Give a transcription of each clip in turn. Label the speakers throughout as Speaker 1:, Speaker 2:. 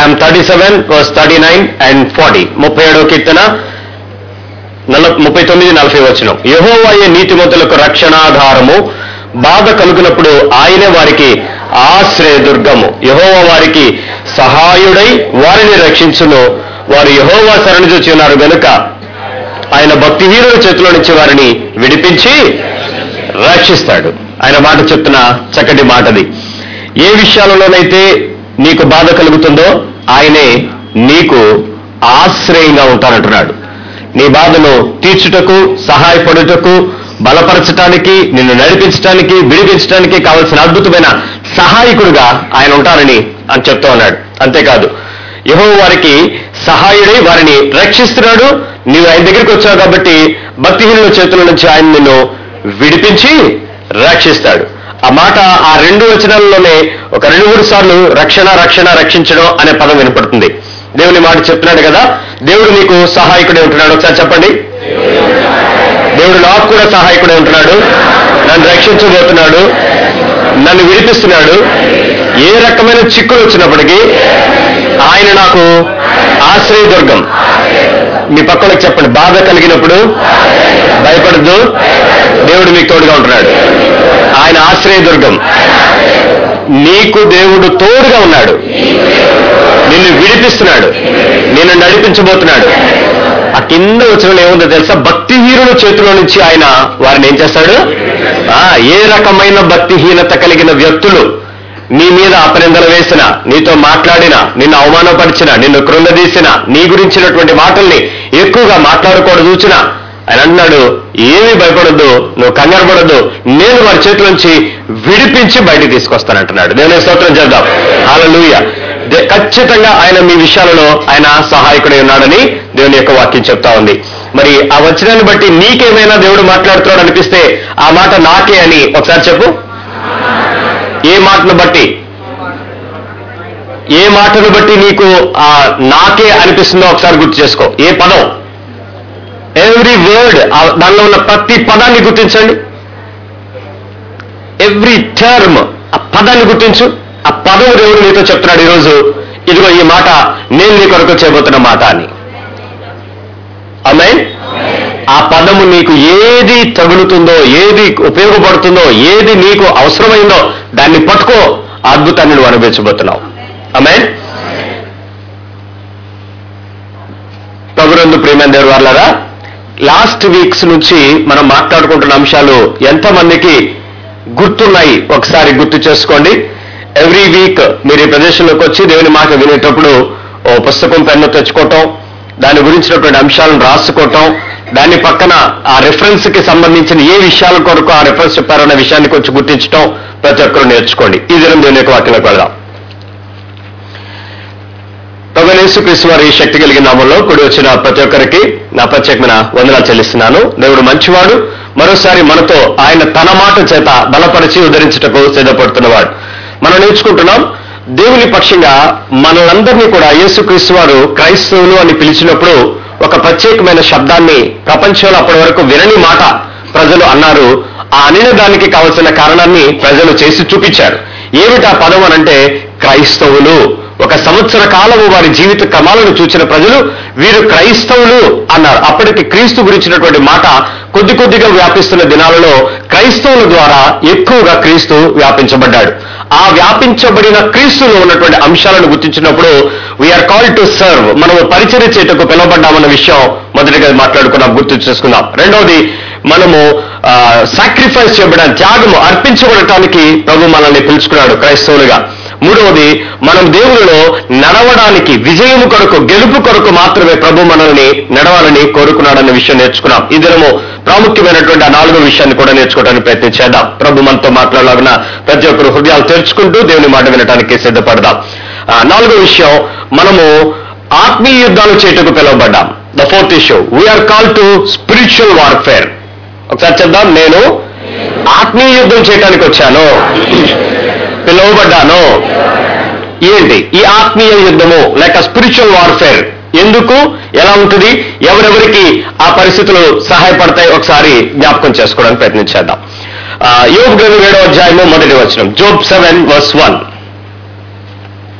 Speaker 1: Sam thirty seven verse thirty nine and forty ముప్పై ఏడో కీర్తన నల ముప్పై తొమ్మిది నలభై వచ్చిన యహోవాయే నీతిమంతులకు రక్షణాధారము బాధ కలుగునప్పుడు ఆయనే వారికి ఆశ్రయదుర్గము యహోవా వారికి సహాయుడై వారిని రక్షించును వారు యహోవా శరణు చూచి ఉన్నారు గనుక ఆయన భక్తిహీనుల చేతిలో నుంచి వారిని విడిపించి రక్షిస్తాడు ఆయన మాట చెప్తున్న చక్కటి మాటది ఏ విషయాలలోనైతే నీకు బాధ కలుగుతుందో ఆయనే నీకు ఆశ్రయంగా ఉంటానంటున్నాడు నీ బాధను తీర్చుటకు సహాయపడుటకు బలపరచటానికి నిన్ను నడిపించడానికి విడిపించడానికి కావలసిన అద్భుతమైన సహాయకుడుగా ఆయన ఉంటారని అని చెప్తూ ఉన్నాడు అంతేకాదు యహో వారికి సహాయుడై వారిని రక్షిస్తున్నాడు నీవు ఆయన దగ్గరికి వచ్చావు కాబట్టి భక్తిహీనుల చేతుల నుంచి ఆయన నిన్ను విడిపించి రక్షిస్తాడు ఆ మాట ఆ రెండు వచనాల్లోనే ఒక రెండు మూడు సార్లు రక్షణ రక్షణ రక్షించడం అనే పదం వినపడుతుంది దేవుని మాట చెప్తున్నాడు కదా దేవుడు నీకు సహాయకుడే ఉంటున్నాడు ఒకసారి చెప్పండి దేవుడు నాకు కూడా సహాయకుడే ఉంటున్నాడు నన్ను రక్షించబోతున్నాడు నన్ను విడిపిస్తున్నాడు ఏ రకమైన చిక్కులు వచ్చినప్పటికీ ఆయన నాకు ఆశ్రయదుర్గం మీ పక్కనకి చెప్పండి బాధ కలిగినప్పుడు భయపడద్దు దేవుడు మీకు తోడుగా ఉంటున్నాడు ఆయన ఆశ్రయదుర్గం నీకు దేవుడు తోడుగా ఉన్నాడు నిన్ను విడిపిస్తున్నాడు నిన్ను నడిపించబోతున్నాడు ఆ కింద వచ్చిన ఏముందో తెలుసా భక్తిహీనుల చేతిలో నుంచి ఆయన వారిని ఏం చేస్తాడు ఆ ఏ రకమైన భక్తిహీనత కలిగిన వ్యక్తులు నీ మీద అపనిందలు వేసిన నీతో మాట్లాడిన నిన్ను అవమానపరిచిన నిన్ను కృంగదీసిన నీ గురించినటువంటి మాటల్ని ఎక్కువగా మాట్లాడకూడదు చూచిన ఆయన అన్నాడు ఏమీ భయపడద్దు నువ్వు కంగారు పడద్దు నేను వారి చేతుల నుంచి విడిపించి బయటికి తీసుకొస్తానంటున్నాడు దేవుని స్తోత్రం చేద్దాం హాలూయ ఖచ్చితంగా ఆయన మీ విషయాలలో ఆయన సహాయకుడై ఉన్నాడని దేవుని యొక్క వాక్యం చెప్తా ఉంది మరి ఆ వచనాన్ని బట్టి నీకేమైనా దేవుడు మాట్లాడుతున్నాడు అనిపిస్తే ఆ మాట నాకే అని ఒకసారి చెప్పు ఏ మాటను బట్టి ఏ మాటను బట్టి నీకు ఆ నాకే అనిపిస్తుందో ఒకసారి గుర్తు చేసుకో ఏ పదం ఎవ్రీ వర్డ్ దానిలో ఉన్న ప్రతి పదాన్ని గుర్తించండి ఎవ్రీ టర్మ్ ఆ పదాన్ని గుర్తించు ఆ పదం దేవుడు నీతో చెప్తున్నాడు ఈరోజు ఇదిగో ఈ మాట నేను నీ కొరకు చేయబోతున్న మాట అని ఆమె ఆ పదము నీకు ఏది తగులుతుందో ఏది ఉపయోగపడుతుందో ఏది నీకు అవసరమైందో దాన్ని పట్టుకో ఆ అద్భుతాన్ని నువ్వు అనుభవించబోతున్నావు ఆమె ప్రభురందు ప్రేమ దేవు వాళ్ళరా లాస్ట్ వీక్స్ నుంచి మనం మాట్లాడుకుంటున్న అంశాలు ఎంతమందికి గుర్తున్నాయి ఒకసారి గుర్తు చేసుకోండి ఎవ్రీ వీక్ మీరు ఈ ప్రదేశంలోకి వచ్చి దేవుని మాట వినేటప్పుడు ఓ పుస్తకం పెన్ను తెచ్చుకోవటం దాని గురించినటువంటి అంశాలను రాసుకోవటం దాని పక్కన ఆ రెఫరెన్స్ కి సంబంధించిన ఏ విషయాల కొరకు ఆ రెఫరెన్స్ చెప్పారన్న విషయాన్ని కొంచెం గుర్తించడం ప్రతి ఒక్కరు నేర్చుకోండి ఈ దినం దేవుని యొక్క వాక్యంలోకి వెళ్దాం ప్రభునేసు వారి శక్తి కలిగిన నామంలో కూడి వచ్చిన ప్రతి ఒక్కరికి నా ప్రత్యేకమైన వందనాలు చెల్లిస్తున్నాను దేవుడు మంచివాడు మరోసారి మనతో ఆయన తన మాట చేత బలపరిచి ఉద్ధరించుటకు సిద్ధపడుతున్నవాడు మనం నేర్చుకుంటున్నాం దేవుని పక్షంగా మనలందరినీ కూడా యేసుక్రీస్తు వారు క్రైస్తవులు అని పిలిచినప్పుడు ఒక ప్రత్యేకమైన శబ్దాన్ని ప్రపంచంలో అప్పటి వరకు వినని మాట ప్రజలు అన్నారు ఆ అనిన దానికి కావలసిన కారణాన్ని ప్రజలు చేసి చూపించారు ఏమిటి ఆ పదం అనంటే క్రైస్తవులు ఒక సంవత్సర కాలము వారి జీవిత క్రమాలను చూసిన ప్రజలు వీరు క్రైస్తవులు అన్నారు అప్పటికి క్రీస్తు గురించినటువంటి మాట కొద్ది కొద్దిగా వ్యాపిస్తున్న దినాలలో క్రైస్తవుల ద్వారా ఎక్కువగా క్రీస్తు వ్యాపించబడ్డాడు ఆ వ్యాపించబడిన క్రీస్తులో ఉన్నటువంటి అంశాలను గుర్తించినప్పుడు వీఆర్ కాల్ టు సర్వ్ మనము పరిచర్య చేయటకు పిలువబడ్డామన్న విషయం మొదటిగా మాట్లాడుకున్నాం గుర్తు చేసుకున్నాం రెండవది మనము సాక్రిఫైస్ చేయబడిన త్యాగము అర్పించబడటానికి ప్రభు మనల్ని పిలుచుకున్నాడు క్రైస్తవులుగా మూడవది మనం దేవునిలో నడవడానికి విజయము కొరకు గెలుపు కొరకు మాత్రమే ప్రభు మనల్ని నడవాలని కోరుకున్నాడన్న విషయం నేర్చుకున్నాం ఈ దినము ప్రాముఖ్యమైనటువంటి ఆ నాలుగో విషయాన్ని కూడా నేర్చుకోవడానికి ప్రయత్నం చేద్దాం ప్రభు మనతో మాట్లాడలాగిన ప్రతి ఒక్కరు హృదయాలు తెరుచుకుంటూ దేవుని మాట వినడానికి సిద్ధపడదాం ఆ, నాలుగో విషయం మనము ఆత్మీయ యుద్ధాలు చేయటకు పిలువబడ్డాం the fourth issue we are call to spiritual warfare ఒకసారి చెప్దాం నేను ఆత్మీయ యుద్ధం చేయడానికి వచ్చాను పిలువబడ్డాను ఏంటి ఈ ఆత్మీయ యుద్ధము లేక స్పిరిచువల్ వార్ఫేర్ ఎందుకు ఎలా ఉంటుంది ఎవరెవరికి ఆ పరిస్థితులు సహాయపడతాయి ఒకసారి జ్ఞాపకం చేసుకోవడానికి ప్రయత్నించేద్దాం ఆ, యోబ్ గ్రంథం ఏడో అధ్యాయము మొదటి వచనం జోబ్ సెవెన్ వర్స్ వన్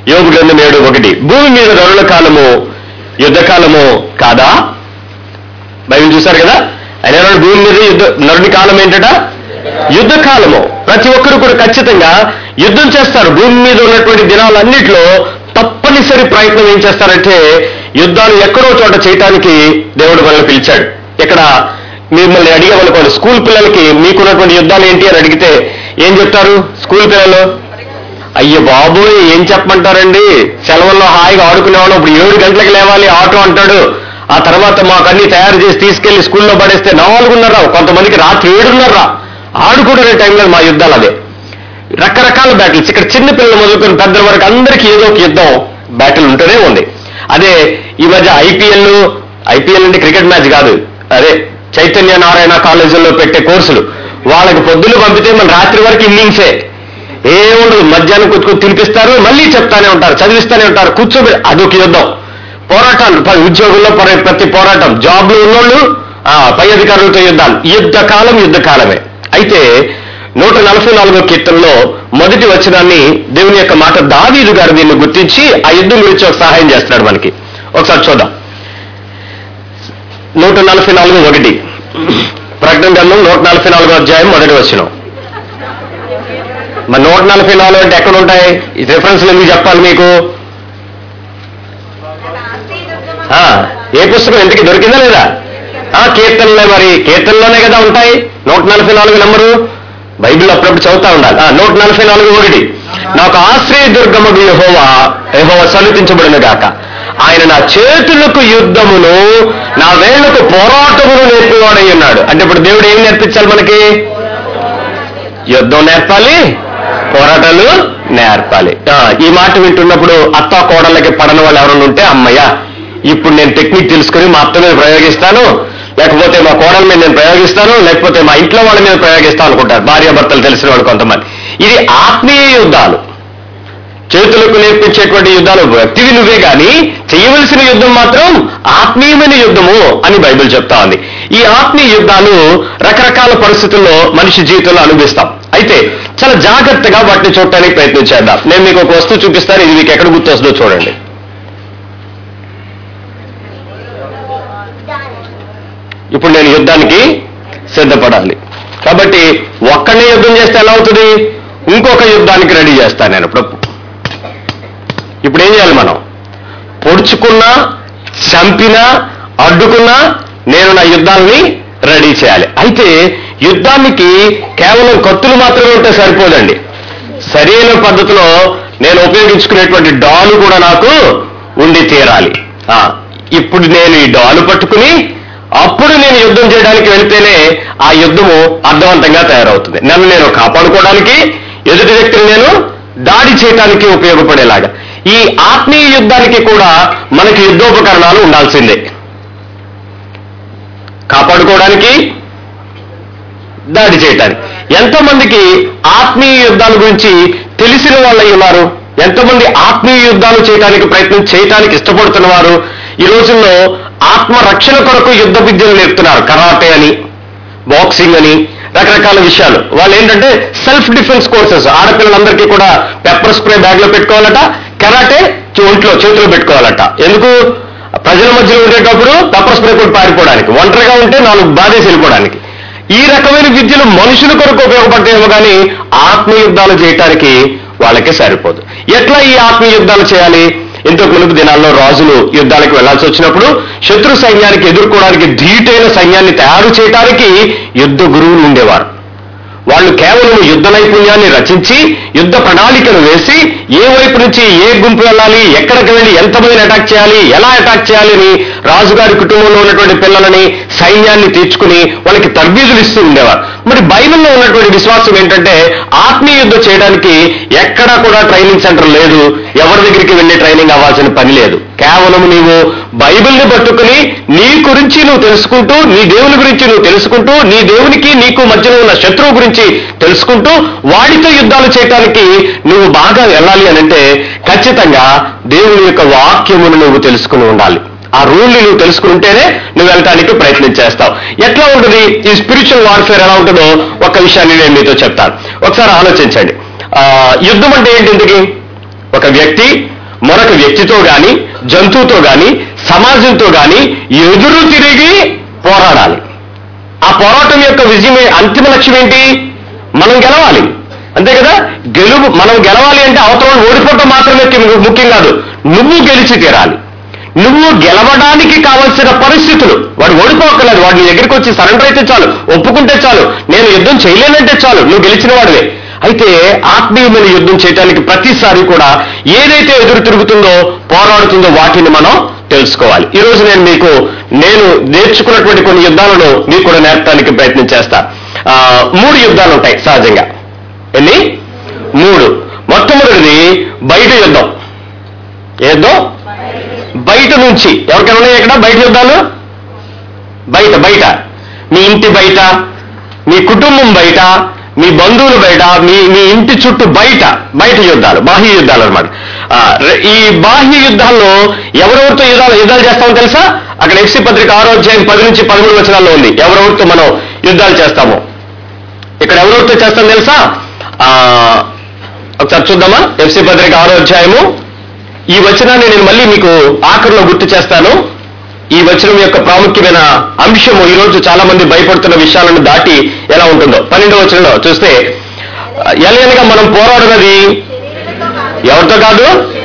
Speaker 1: యోగు గ్రంథం ఏడు ఒకటి భూమి మీద నరుల కాలము యుద్ధ కాలము కాదా బైబిల్ చూశారు కదా ఆయన ఏమన్నాడు? భూమి మీద యుద్ధ నరుని కాలం ఏంటట యుద్ధ కాలము ప్రతి ఒక్కరు కూడా ఖచ్చితంగా యుద్ధం చేస్తారు భూమి మీద ఉన్నటువంటి దినాలన్నిట్లో తప్పనిసరి ప్రయత్నం ఏం చేస్తారంటే యుద్ధాలు ఎక్కడో చోట చేయటానికి దేవుడు మనల్ని పిలిచాడు ఇక్కడ మిమ్మల్ని అడిగేవాళ్ళు స్కూల్ పిల్లలకి మీకున్నటువంటి యుద్ధాలు ఏంటి అని అడిగితే ఏం చెప్తారు స్కూల్ పిల్లలు అయ్యో బాబోయ్ ఏం చెప్పమంటారండి సెలవుల్లో హాయిగా ఆడుకునేవాళ్ళం ఇప్పుడు ఏడు గంటలకు లేవాలి ఆటో అంటాడు ఆ తర్వాత మాకు అన్ని తయారు చేసి తీసుకెళ్లి స్కూల్లో పడేస్తే నాలుగున్నర కొంతమందికి రాత్రి ఏడున్నర ఆడుకునే టైంలో మా యుద్ధాలు అదే రకరకాల బ్యాటిల్స్ ఇక్కడ చిన్న పిల్లలు మొదలుకొని పెద్దల వరకు అందరికీ ఏదో ఒక యుద్ధం బ్యాటిల్ ఉంటూనే ఉంది అదే ఈ మధ్య ఐపీఎల్ ఐపీఎల్ అంటే క్రికెట్ మ్యాచ్ కాదు అదే చైతన్య నారాయణ కాలేజీల్లో పెట్టే కోర్సులు వాళ్ళకి పొద్దులు పంపితే మన రాత్రి వరకు ఇన్నింగ్సే ఏముండదు మధ్యాహ్నం కూర్చొని తినిపిస్తారు మళ్ళీ చెప్తానే ఉంటారు చదివిస్తానే ఉంటారు కూర్చోబె అదొక యుద్ధం పోరాటాలు ప- ఉద్యోగుల్లో పర- ప్రతి పోరాటం జాబ్లు ఉన్నోళ్ళు ఆ, పై అధికారులతో యుద్ధాలు యుద్ధ కాలం యుద్ధ కాలమే అయితే నూట నలభై నాలుగో కీర్తనలో మొదటి వచనాన్ని దేవుని యొక్క మాట దావీదు గారు దీన్ని గుర్తించి ఆ యుద్ధం గురించి ఒక సహాయం చేస్తున్నాడు మనకి ఒకసారి చూద్దాం నూట నలభై నాలుగు ఒకటి ప్రకటన గ్రంథం నూట నలభై నాలుగో అధ్యాయం మొదటి వచనం మరి నూట నలభై నాలుగు అంటే ఎక్కడ ఉంటాయి ఈ రిఫరెన్స్ ఎందుకు చెప్పాలి మీకు ఆ, ఏ పుస్తకం ఎందుకు దొరికిందా లేదా ఆ కీర్తనలే మరి కీర్తనలోనే కదా ఉంటాయి నూట నలభై నాలుగు నెంబరు బైబిల్ అప్పుడప్పుడు చదువుతా ఉండాలి ఆ, నూట నలభై నాలుగు ఒకటి నాకు ఆశ్రయ దుర్గముడు యహోవా యహోవా సలుతించబడిన గాక ఆయన నా చేతులకు యుద్ధమును నా వేళ్లకు పోరాటమును నేర్పివాడై ఉన్నాడు అంటే ఇప్పుడు దేవుడు ఏం నేర్పించాలి మనకి యుద్ధం నేర్పాలి పోరాటాలు నేర్పాలి ఆ, ఈ మాట వింటున్నప్పుడు అత్త కోడళ్ళకి పడని వాళ్ళు ఎవరైనా ఉంటే అమ్మయ్య ఇప్పుడు నేను టెక్నిక్ తెలుసుకుని మా అత్త మీద ప్రయోగిస్తాను లేకపోతే మా కోడల మీద నేను ప్రయోగిస్తాను లేకపోతే మా ఇంట్లో వాళ్ళ మీద ప్రయోగిస్తాను అనుకుంటారు భార్యాభర్తలు తెలిసిన వాళ్ళు కొంతమంది ఇది ఆత్మీయ యుద్ధాలు చేతులకు నేర్పించేటువంటి యుద్ధాలు వ్యక్తివి నువ్వే గాని చేయవలసిన యుద్ధం మాత్రం ఆత్మీయమైన యుద్ధము అని బైబిల్ చెప్తా ఉంది ఈ ఆత్మీయ యుద్ధాలు రకరకాల పరిస్థితుల్లో మనిషి జీవితంలో అనుభవిస్తాం అయితే చాలా జాగ్రత్తగా వాటిని చూడటానికి ప్రయత్నం చేద్దాం నేను మీకు ఒక వస్తువు చూపిస్తాను ఇది మీకు ఎక్కడ గుర్తొస్తుందో చూడండి ఇప్పుడు నేను యుద్ధానికి సిద్ధపడాలి కాబట్టి ఒక్కనే యుద్ధం చేస్తే ఎలా అవుతుంది ఇంకొక యుద్ధానికి రెడీ చేస్తాను నేను ఇప్పుడు ఇప్పుడు ఏం చేయాలి మనం పొడుచుకున్నా చంపినా అడ్డుకున్నా నేను నా యుద్ధాన్ని రెడీ చేయాలి అయితే యుద్ధానికి కేవలం కత్తులు మాత్రమే ఉంటే సరిపోదండి సరైన పద్ధతిలో నేను ఉపయోగించుకునేటువంటి డాలు కూడా నాకు ఉండి తీరాలి ఆ, ఇప్పుడు నేను ఈ డాలు పట్టుకుని అప్పుడు నేను యుద్ధం చేయడానికి వెళ్తేనే ఆ యుద్ధము అర్థవంతంగా తయారవుతుంది నన్ను నేను కాపాడుకోవడానికి ఎదుటి వ్యక్తిని నేను దాడి చేయడానికి ఉపయోగపడేలాగా ఈ ఆత్మీయ యుద్ధానికి కూడా మనకి యుద్ధోపకరణాలు ఉండాల్సిందే కాపాడుకోవడానికి దాడి చేయటానికి ఎంతమందికి ఆత్మీయ యుద్ధాల గురించి తెలిసిన వాళ్ళు ఉన్నారు ఎంతమంది ఆత్మీయ యుద్ధాలు చేయడానికి ప్రయత్నం చేయడానికి ఇష్టపడుతున్న వారు ఈ రోజుల్లో ఆత్మ రక్షణ కొరకు యుద్ధ విద్యలు నేర్పుతున్నారు కరాటే అని బాక్సింగ్ అని రకరకాల విషయాలు వాళ్ళు ఏంటంటే సెల్ఫ్ డిఫెన్స్ కోర్సెస్ ఆడపిల్లలందరికీ కూడా పెప్పర్ స్ప్రే బ్యాగ్ లో పెట్టుకోవాలట కరాటే చే- ఒంట్లో చేతిలో పెట్టుకోవాలట ఎందుకు ప్రజల మధ్యలో ఉండేటప్పుడు పెప్పర్ స్ప్రే కూడా పారిపోవడానికి ఒంటరిగా ఉంటే నాలుగు బాధేసి వెళ్ళిపోవడానికి ఈ రకమైన విద్యలు మనుషుల కొరకు ఉపయోగపడతాయేమో కానీ ఆత్మ యుద్ధాలు చేయటానికి వాళ్ళకి సరిపోదు ఎట్లా ఈ ఆత్మ యుద్ధాలు చేయాలి ఇంతకు మునుపు దినాల్లో రాజులు యుద్ధాలకు వెళ్లాల్సి వచ్చినప్పుడు శత్రు సైన్యానికి ఎదుర్కోవడానికి ధీటైన సైన్యాన్ని తయారు చేయడానికి యుద్ధ గురువులు ఉండేవారు వాళ్ళు కేవలం యుద్ధ నైపుణ్యాన్ని రచించి యుద్ధ ప్రణాళికను వేసి ఏ వైపు నుంచి ఏ గుంపు వెళ్ళాలి ఎక్కడికి వెళ్ళి ఎంతమందిని అటాక్ చేయాలి ఎలా అటాక్ చేయాలి అని రాజుగారి కుటుంబంలో ఉన్నటువంటి పిల్లలని సైన్యాన్ని తీర్చుకుని వాళ్ళకి తర్బీదులు ఇస్తూ ఉండేవారు మరి బైబిల్లో ఉన్నటువంటి విశ్వాసం ఏంటంటే ఆత్మీయ యుద్ధం చేయడానికి ఎక్కడా కూడా ట్రైనింగ్ సెంటర్ లేదు ఎవరి దగ్గరికి వెళ్ళి ట్రైనింగ్ అవ్వాల్సిన పని లేదు కేవలం నీవు బైబిల్ని పట్టుకుని నీ గురించి నువ్వు తెలుసుకుంటూ నీ దేవుని గురించి నువ్వు తెలుసుకుంటూ నీ దేవునికి నీకు మధ్యలో ఉన్న శత్రువు గురించి తెలుసుకుంటూ వాడితో యుద్ధాలు చేయటానికి నువ్వు బాగా వెళ్ళాలి అని అంటే ఖచ్చితంగా దేవుని యొక్క వాక్యమును నువ్వు తెలుసుకుని ఉండాలి ఆ రూల్ని నువ్వు తెలుసుకుంటేనే నువ్వు వెళ్ళటానికి ప్రయత్నం చేస్తావు ఎట్లా ఉంటుంది ఈ స్పిరిచువల్ వార్ఫేర్ ఎలా ఉంటుందో ఒక విషయాన్ని నేను మీతో చెప్తాను ఒకసారి ఆలోచించండి ఆ, యుద్ధం అంటే ఏంటి ఇంతకి ఒక వ్యక్తి మరొక వ్యక్తితో గాని జంతువుతో గాని సమాజంతో గాని ఎదురు తిరిగి పోరాడాలి ఆ పోరాటం యొక్క విజయమే అంతిమ లక్ష్యం ఏంటి మనం గెలవాలి అంతే కదా గెలుపు మనం గెలవాలి అంటే అవతల ఓడిపోవటం మాత్రమే కి- ముఖ్యం కాదు నువ్వు గెలిచి తీరాలి నువ్వు గెలవడానికి కావలసిన పరిస్థితులు వాడు ఓడిపోక్కర్లేదు వాడు నీ దగ్గరికి వచ్చి సరెండర్ అయితే చాలు ఒప్పుకుంటే చాలు నేను యుద్ధం చేయలేనంటే చాలు నువ్వు గెలిచిన వాడివే అయితే ఆత్మీయమైన యుద్ధం చేయడానికి ప్రతిసారి కూడా ఏదైతే ఎదురు తిరుగుతుందో పోరాడుతుందో వాటిని మనం తెలుసుకోవాలి ఈ రోజు నేను మీకు నేను నేర్చుకున్నటువంటి కొన్ని యుద్ధాలను మీకు కూడా నేర్పడానికి ప్రయత్నం చేస్తా ఆ, మూడు యుద్ధాలు ఉంటాయి సహజంగా ఎన్ని మూడు మొట్టమొదటిది బయట యుద్ధం ఏ యుద్ధం బయట నుంచి ఎవరికైనా ఉన్నాయి ఇక్కడ బయట యుద్ధాలు బయట బయట మీ ఇంటి బయట మీ కుటుంబం బయట మీ బంధువులు బయట మీ మీ ఇంటి చుట్టూ బయట బయట యుద్ధాలు బాహ్య యుద్ధాలు అనమాట ఈ బాహ్య యుద్ధాల్లో ఎవరెవరితో యుద్ధాలు యుద్ధాలు చేస్తామో తెలుసా అక్కడ ఎఫ్సి పత్రిక ఆరో అధ్యాయం పది నుంచి పదమూడు వచనాల్లో ఉంది ఎవరెవరితో మనం యుద్ధాలు చేస్తామో ఇక్కడ ఎవరెవరితో చేస్తాం తెలుసా ఆ, ఒకసారి చూద్దామా ఎఫ్సి పత్రిక ఆరో అధ్యాయము ఈ వచనాన్ని నేను మళ్ళీ మీకు ఆఖరిలో గుర్తు చేస్తాను ఈ వచనం యొక్క ప్రాముఖ్యమైన అంశము ఈ రోజు చాలా మంది భయపడుతున్న విషయాలను దాటి ఎలా ఉంటుందో పన్నెండో వచనంలో చూస్తే ఎలయనగా మనం పోరాడున్నది ఎవరితో కాదు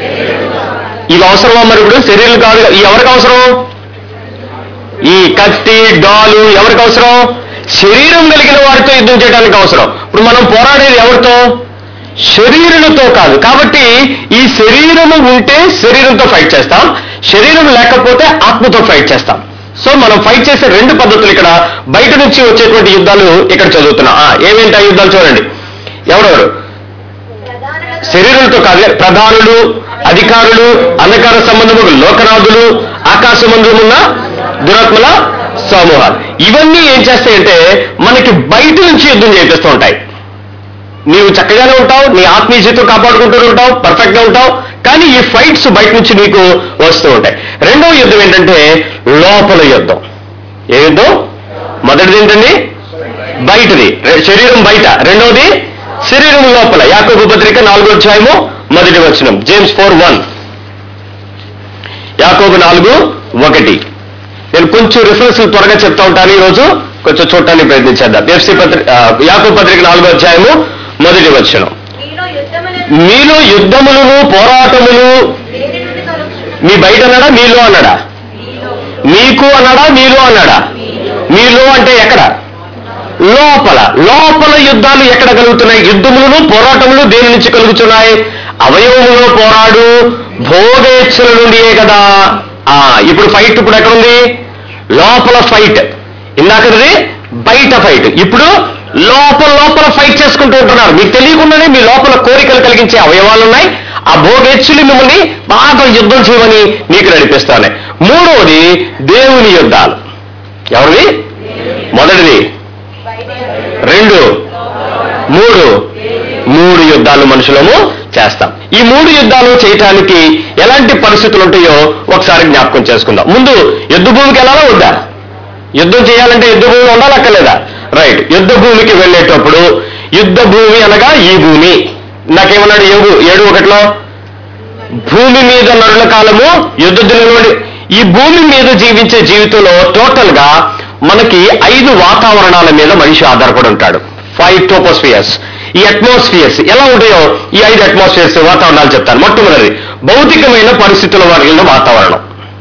Speaker 1: ఇవి అవసరమా మరి ఇప్పుడు శరీరం కాదు ఈ ఎవరికి అవసరం ఈ కత్తి డాలు ఎవరికి అవసరం శరీరం కలిగిన వారితో యుద్ధం చేయడానికి అవసరం ఇప్పుడు మనం పోరాడేది ఎవరితో శరీరులతో కాదు కాబట్టి ఈ శరీరము ఉంటే శరీరంతో ఫైట్ చేస్తాం శరీరం లేకపోతే ఆత్మతో ఫైట్ చేస్తాం సో మనం ఫైట్ చేసే రెండు పద్ధతులు ఇక్కడ బయట నుంచి వచ్చేటువంటి యుద్ధాలు ఇక్కడ చదువుతున్నాం ఆ, ఏమేంటి ఆ యుద్ధాలు చూడండి ఎవరెవరు శరీరులతో కాదు ప్రధానులు అధికారులు అంధకార సంబంధము లోకనాథులు ఆకాశమందుమున్న దురాత్మల సమూహాలు ఇవన్నీ ఏం చేస్తాయంటే మనకి బయట నుంచి యుద్ధం చేపిస్తూ ఉంటాయి నీవు చక్కగానే ఉంటావు నీ ఆత్మీయ జీవితం కాపాడుకుంటూ ఉంటావు పర్ఫెక్ట్ గా ఉంటావు కానీ ఈ ఫైట్స్ బయట నుంచి నీకు వస్తూ ఉంటాయి రెండవ యుద్ధం ఏంటంటే లోపల యుద్ధం ఏ యుద్ధం మొదటిది ఏంటండి బయటది రె- శరీరం బయట రెండవది శరీరం లోపల యాకోబు పత్రిక నాలుగో అధ్యాయము మొదటి వచనం జేమ్స్ ఫోర్ వన్ యాకోబు నాలుగు ఒకటి నేను కొంచెం రిఫరెన్స్ త్వరగా చెప్తా ఉంటాను ఈ రోజు కొంచెం చూడటానికి ప్రయత్నించేద్దాం ఎఫ్సి పత్రిక యాకోబు పత్రిక నాలుగో అధ్యాయము మొదటి వచనం
Speaker 2: మీలో యుద్ధములను
Speaker 1: మీలో యుద్ధములను పోరాటములు
Speaker 2: దేని నుండి కలుగును?
Speaker 1: మీ బయట అన్నాడా మీలో అన్నాడా
Speaker 2: మీలో
Speaker 1: మీకు అన్నాడా మీలో అన్నాడా మీలో అంటే ఎక్కడ లోపల లోపల యుద్ధాలు ఎక్కడ కలుగుతున్నాయి యుద్ధములను పోరాటములు దేని నుంచి కలుగుతున్నాయి అవయవములో పోరాడు భోగేచ్ఛల నుండియే కదా ఆ ఇప్పుడు ఫైట్ ఇప్పుడు ఎక్కడ ఉంది లోపల ఫైట్ ఇందాకది బయట ఫైట్ ఇప్పుడు లోపల లోపల ఫైట్ చేసుకుంటూ ఉంటున్నారు మీకు తెలియకుండానే మీ లోపల కోరికలు కలిగించే అవయవాలు ఉన్నాయి ఆ భోగేచ్ఛలు మిమ్మల్ని బాగా యుద్ధం చేయమని మీకు నడిపిస్తాయి మూడవది దేవుని యుద్ధాలు ఎవరిది మొదటిది రెండు మూడు మూడు యుద్ధాలు మనుషులము చేస్తాం ఈ మూడు యుద్ధాలు చేయటానికి ఎలాంటి పరిస్థితులు ఉంటాయో ఒకసారి జ్ఞాపకం చేసుకుందాం ముందు యుద్ధ భూమికి వెళ్ళాలా వద్దా యుద్ధం చేయాలంటే యుద్ధ భూమి ఉండాలక్కర్లేదా రైట్ యుద్ధ భూమికి వెళ్ళేటప్పుడు యుద్ధ భూమి అనగా ఈ భూమి నాకేమన్నాడు ఏడు ఏడు ఒకటిలో భూమి మీద నరుల కాలము యుద్ధ దినములు ఈ భూమి మీద జీవించే జీవితంలో టోటల్ గా మనకి ఐదు వాతావరణాల మీద మనిషి ఆధారపడి ఉంటాడు ఫైవ్ టోపోస్ఫియర్స్ ఈ అట్మాస్ఫియర్స్ ఎలా ఉంటాయో ఈ ఐదు అట్మాస్ఫియర్స్ వాతావరణాలు చెప్తాను మొట్టమొదటి భౌతికమైన పరిస్థితుల వల్ల వాతావరణం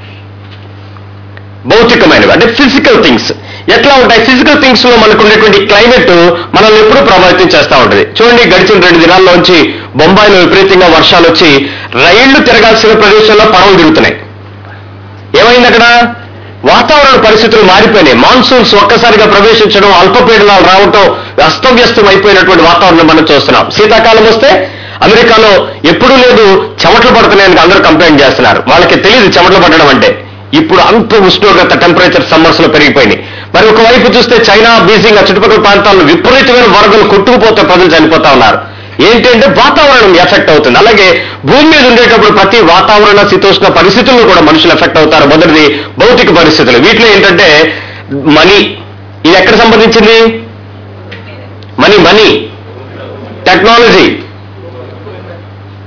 Speaker 1: భౌతికమైనవి అంటే ఫిజికల్ థింగ్స్ ఎట్లా ఉంటాయి ఫిజికల్ థింగ్స్ లో మనకు ఉండేటువంటి క్లైమేట్ మనల్ని ఎప్పుడూ ప్రభావితం చేస్తూ ఉంటుంది చూడండి గడిచిన రెండు దినాల్లోంచి బొంబాయిలో విపరీతంగా వర్షాలు వచ్చి రైళ్లు తిరగాల్సిన ప్రదేశంలో పడవలు తిరుగుతున్నాయి ఏమైంది అక్కడ వాతావరణ పరిస్థితులు మారిపోయినాయి మాన్సూన్స్ ఒక్కసారిగా ప్రవేశించడం అల్పపీడనాలు రావటం అస్తవ్యస్తం అయిపోయినటువంటి వాతావరణం మనం చూస్తున్నాం శీతాకాలం వస్తే అమెరికాలో ఎప్పుడూ లేదు చెమటలు పడుతున్నాయని అందరూ కంప్లైంట్ చేస్తున్నారు వాళ్ళకి తెలియదు చెమటలు పట్టడం అంటే ఇప్పుడు అంత ఉష్ణోగ్రత టెంపరేచర్ సమ్మర్స్ లో పెరిగిపోయినాయి మరి ఒకవైపు చూస్తే చైనా బీజింగ్ ఆ చుట్టుపక్కల ప్రాంతాల్లో విపరీతమైన వరదలు కొట్టుకుపోతే ప్రజలు చనిపోతా ఉన్నారు ఏంటంటే వాతావరణం ఎఫెక్ట్ అవుతుంది అలాగే భూమి మీద ఉండేటప్పుడు ప్రతి వాతావరణ శీతోష్ణ పరిస్థితుల్లో కూడా మనుషులు ఎఫెక్ట్ అవుతారు మొదటిది భౌతిక పరిస్థితులు వీటిలో ఏంటంటే మనీ ఇది ఎక్కడ సంబంధించింది మనీ మనీ టెక్నాలజీ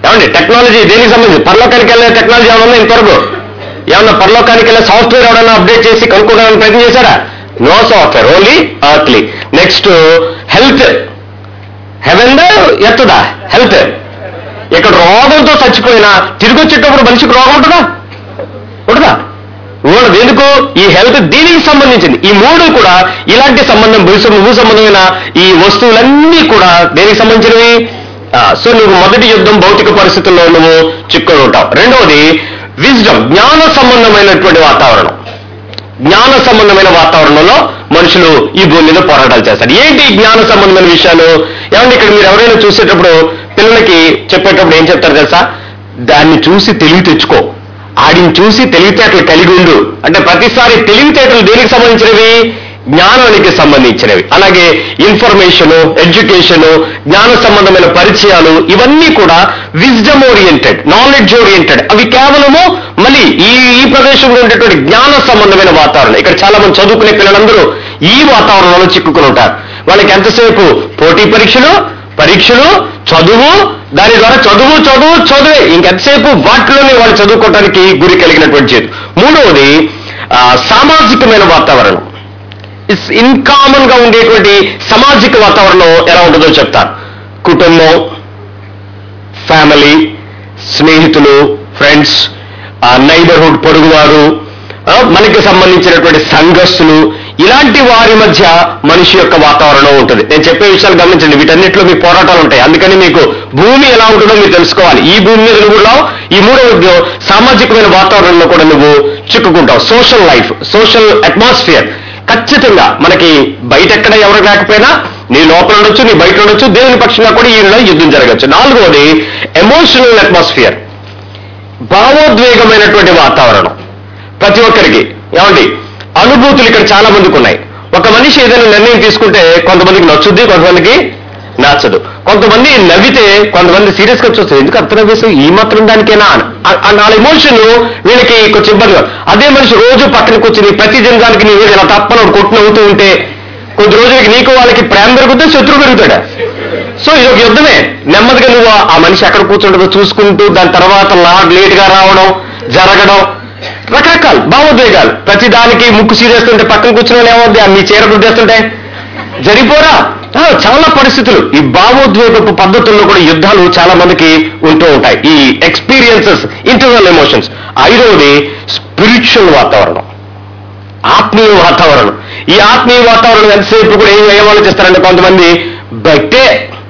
Speaker 1: ఏమండి టెక్నాలజీ దేనికి సంబంధించి పరలోకానికి వెళ్ళే టెక్నాలజీ ఏమన్నా ఉందా ఇంతవరకు ఏమన్నా పరలోకానికి వెళ్ళే సాఫ్ట్వేర్ ఎవడన్నా అప్డేట్ చేసి కనుక్కోవడానికి ప్రయత్నం చేశారా no software only earthly next health heaven ఎత్తదా హెల్త్ ఇక్కడ రోగంతో చచ్చిపోయినా తిరిగి వచ్చేటప్పుడు మనిషికి రోగం ఉంటుందా ఉంటుందా ఉండదు ఎందుకు ఈ హెల్త్ దీనికి సంబంధించింది ఈ మూడు కూడా ఇలాంటి సంబంధం భూ సం- భూ సంబంధమైన ఈ వస్తువులన్నీ కూడా దేనికి సంబంధించినవి ఆ, సో నువ్వు మొదటి యుద్ధం భౌతిక పరిస్థితుల్లో నువ్వు చిక్కుని ఉంటావు రెండవది విజ్డమ్ జ్ఞాన సంబంధమైనటువంటి వాతావరణం జ్ఞాన సంబంధమైన వాతావరణంలో మనుషులు ఈ భూమి మీద పోరాటాలు చేస్తారు ఏంటి ఈ జ్ఞాన సంబంధమైన విషయాలు ఏమంటే ఇక్కడ మీరు ఎవరైనా చూసేటప్పుడు పిల్లలకి చెప్పేటప్పుడు ఏం చెప్తారు తెలుసా దాన్ని చూసి తెలివి తెచ్చుకో ఆడిని చూసి తెలివితేటలు కలిగి ఉండు అంటే ప్రతిసారి తెలివితేటలు దేనికి సంబంధించినవి జ్ఞానానికి సంబంధించినవి అలాగే ఇన్ఫర్మేషన్ ఎడ్యుకేషన్ జ్ఞాన సంబంధమైన పరిచయాలు ఇవన్నీ కూడా విజ్డమ్ ఓరియంటెడ్ నాలెడ్జ్ ఓరియంటెడ్ అవి కేవలము మళ్ళీ ఈ ఈ ప్రదేశంలో ఉండేటువంటి జ్ఞాన సంబంధమైన వాతావరణం ఇక్కడ చాలా మంది చదువుకునే పిల్లలందరూ ఈ వాతావరణంలో చిక్కుకుని ఉంటారు వాళ్ళకి ఎంతసేపు పోటీ పరీక్షలు పరీక్షలు చదువు దాని ద్వారా చదువు చదువు చదువే ఇంకెంతసేపు వాటిలోనే వాళ్ళు చదువుకోవడానికి గురి కలిగినటువంటి చేతి మూడవది ఆ, సామాజికమైన వాతావరణం ఇస్ ఇన్కామన్ గా ఉండేటువంటి సామాజిక వాతావరణం ఎలా ఉంటుందో చెప్తాను కుటుంబం ఫ్యామిలీ స్నేహితులు ఫ్రెండ్స్ నైబర్హుడ్ పొరుగువారు ఆ, మనకి సంబంధించినటువంటి సంఘస్సులు ఇలాంటి వారి మధ్య మనిషి యొక్క వాతావరణం ఉంటుంది నేను చెప్పే విషయాలు గమనించండి వీటన్నిటిలో మీ పోరాటాలు ఉంటాయి అందుకని మీకు భూమి ఎలా ఉంటుందో మీరు తెలుసుకోవాలి ఈ భూమి మీద నువ్వు ఉన్నావు ఈ మూడవ సామాజికమైన వాతావరణంలో కూడా నువ్వు చిక్కుకుంటావు సోషల్ లైఫ్ సోషల్ అట్మాస్ఫియర్ ఖచ్చితంగా మనకి బయట ఎక్కడ ఎవరు లేకపోయినా నీ లోపల ఉండొచ్చు నీ బయట ఉండొచ్చు దేవుని పక్షంగా కూడా ఈ యుద్ధం జరగచ్చు నాలుగవది ఎమోషనల్ అట్మాస్ఫియర్ భావోద్వేగమైనటువంటి వాతావరణం ప్రతి ఒక్కరికి ఏమండి అనుభూతులు ఇక్కడ చాలా మందికి ఉన్నాయి ఒక మనిషి ఏదైనా నిర్ణయం తీసుకుంటే కొంతమందికి నచ్చుద్ది కొంతమందికి నచ్చదు కొంతమంది నవ్వితే కొంతమంది సీరియస్ గా చూస్తారు ఎందుకు అంత నవ్వేసి ఈ మాత్రం దానికేనా అని ఆ- ఆ నాలుగు ఎమోషన్ వీళ్ళకి కొంచెం ఇబ్బంది అదే మనిషి రోజు పక్కన కూర్చుని ప్రతి జనానికి నీ ఇలా తప్పని ఒకటి కొట్టు నవ్వుతూ ఉంటే కొద్ది రోజులకి నీకు వాళ్ళకి ప్రేమ పెరుగుతుంది శత్రువు పెరుగుతాడా సో ఇది ఒక యుద్ధమే నెమ్మదిగా నువ్వు ఆ- ఆ మనిషి ఎక్కడ కూర్చుంటుందో చూసుకుంటూ దాని తర్వాత లేట్ గా రావడం జరగడం రకరకాల భావోద్వేగాలు ప్రతి దానికి ముక్కు సీరేస్తుంటే పక్కన కూర్చున్న వాళ్ళు ఏమవుద్ది ఆ మీ చీర గుద్దేస్తుంటే జరిపోరా ఆ, చాలా పరిస్థితులు ఈ భావోద్వేగపు పద్ధతుల్లో కూడా యుద్ధాలు చాలా మందికి ఉంటూ ఉంటాయి ఈ ఎక్స్పీరియన్సెస్ ఇంటర్నల్ ఎమోషన్స్ ఐదవది స్పిరిచువల్ వాతావరణం ఆత్మీయ వాతావరణం ఈ ఆత్మీయ వాతావరణం ఎంతసేపు కూడా ఏం ఏం ఆలోచిస్తారంటే కొంతమంది భక్తే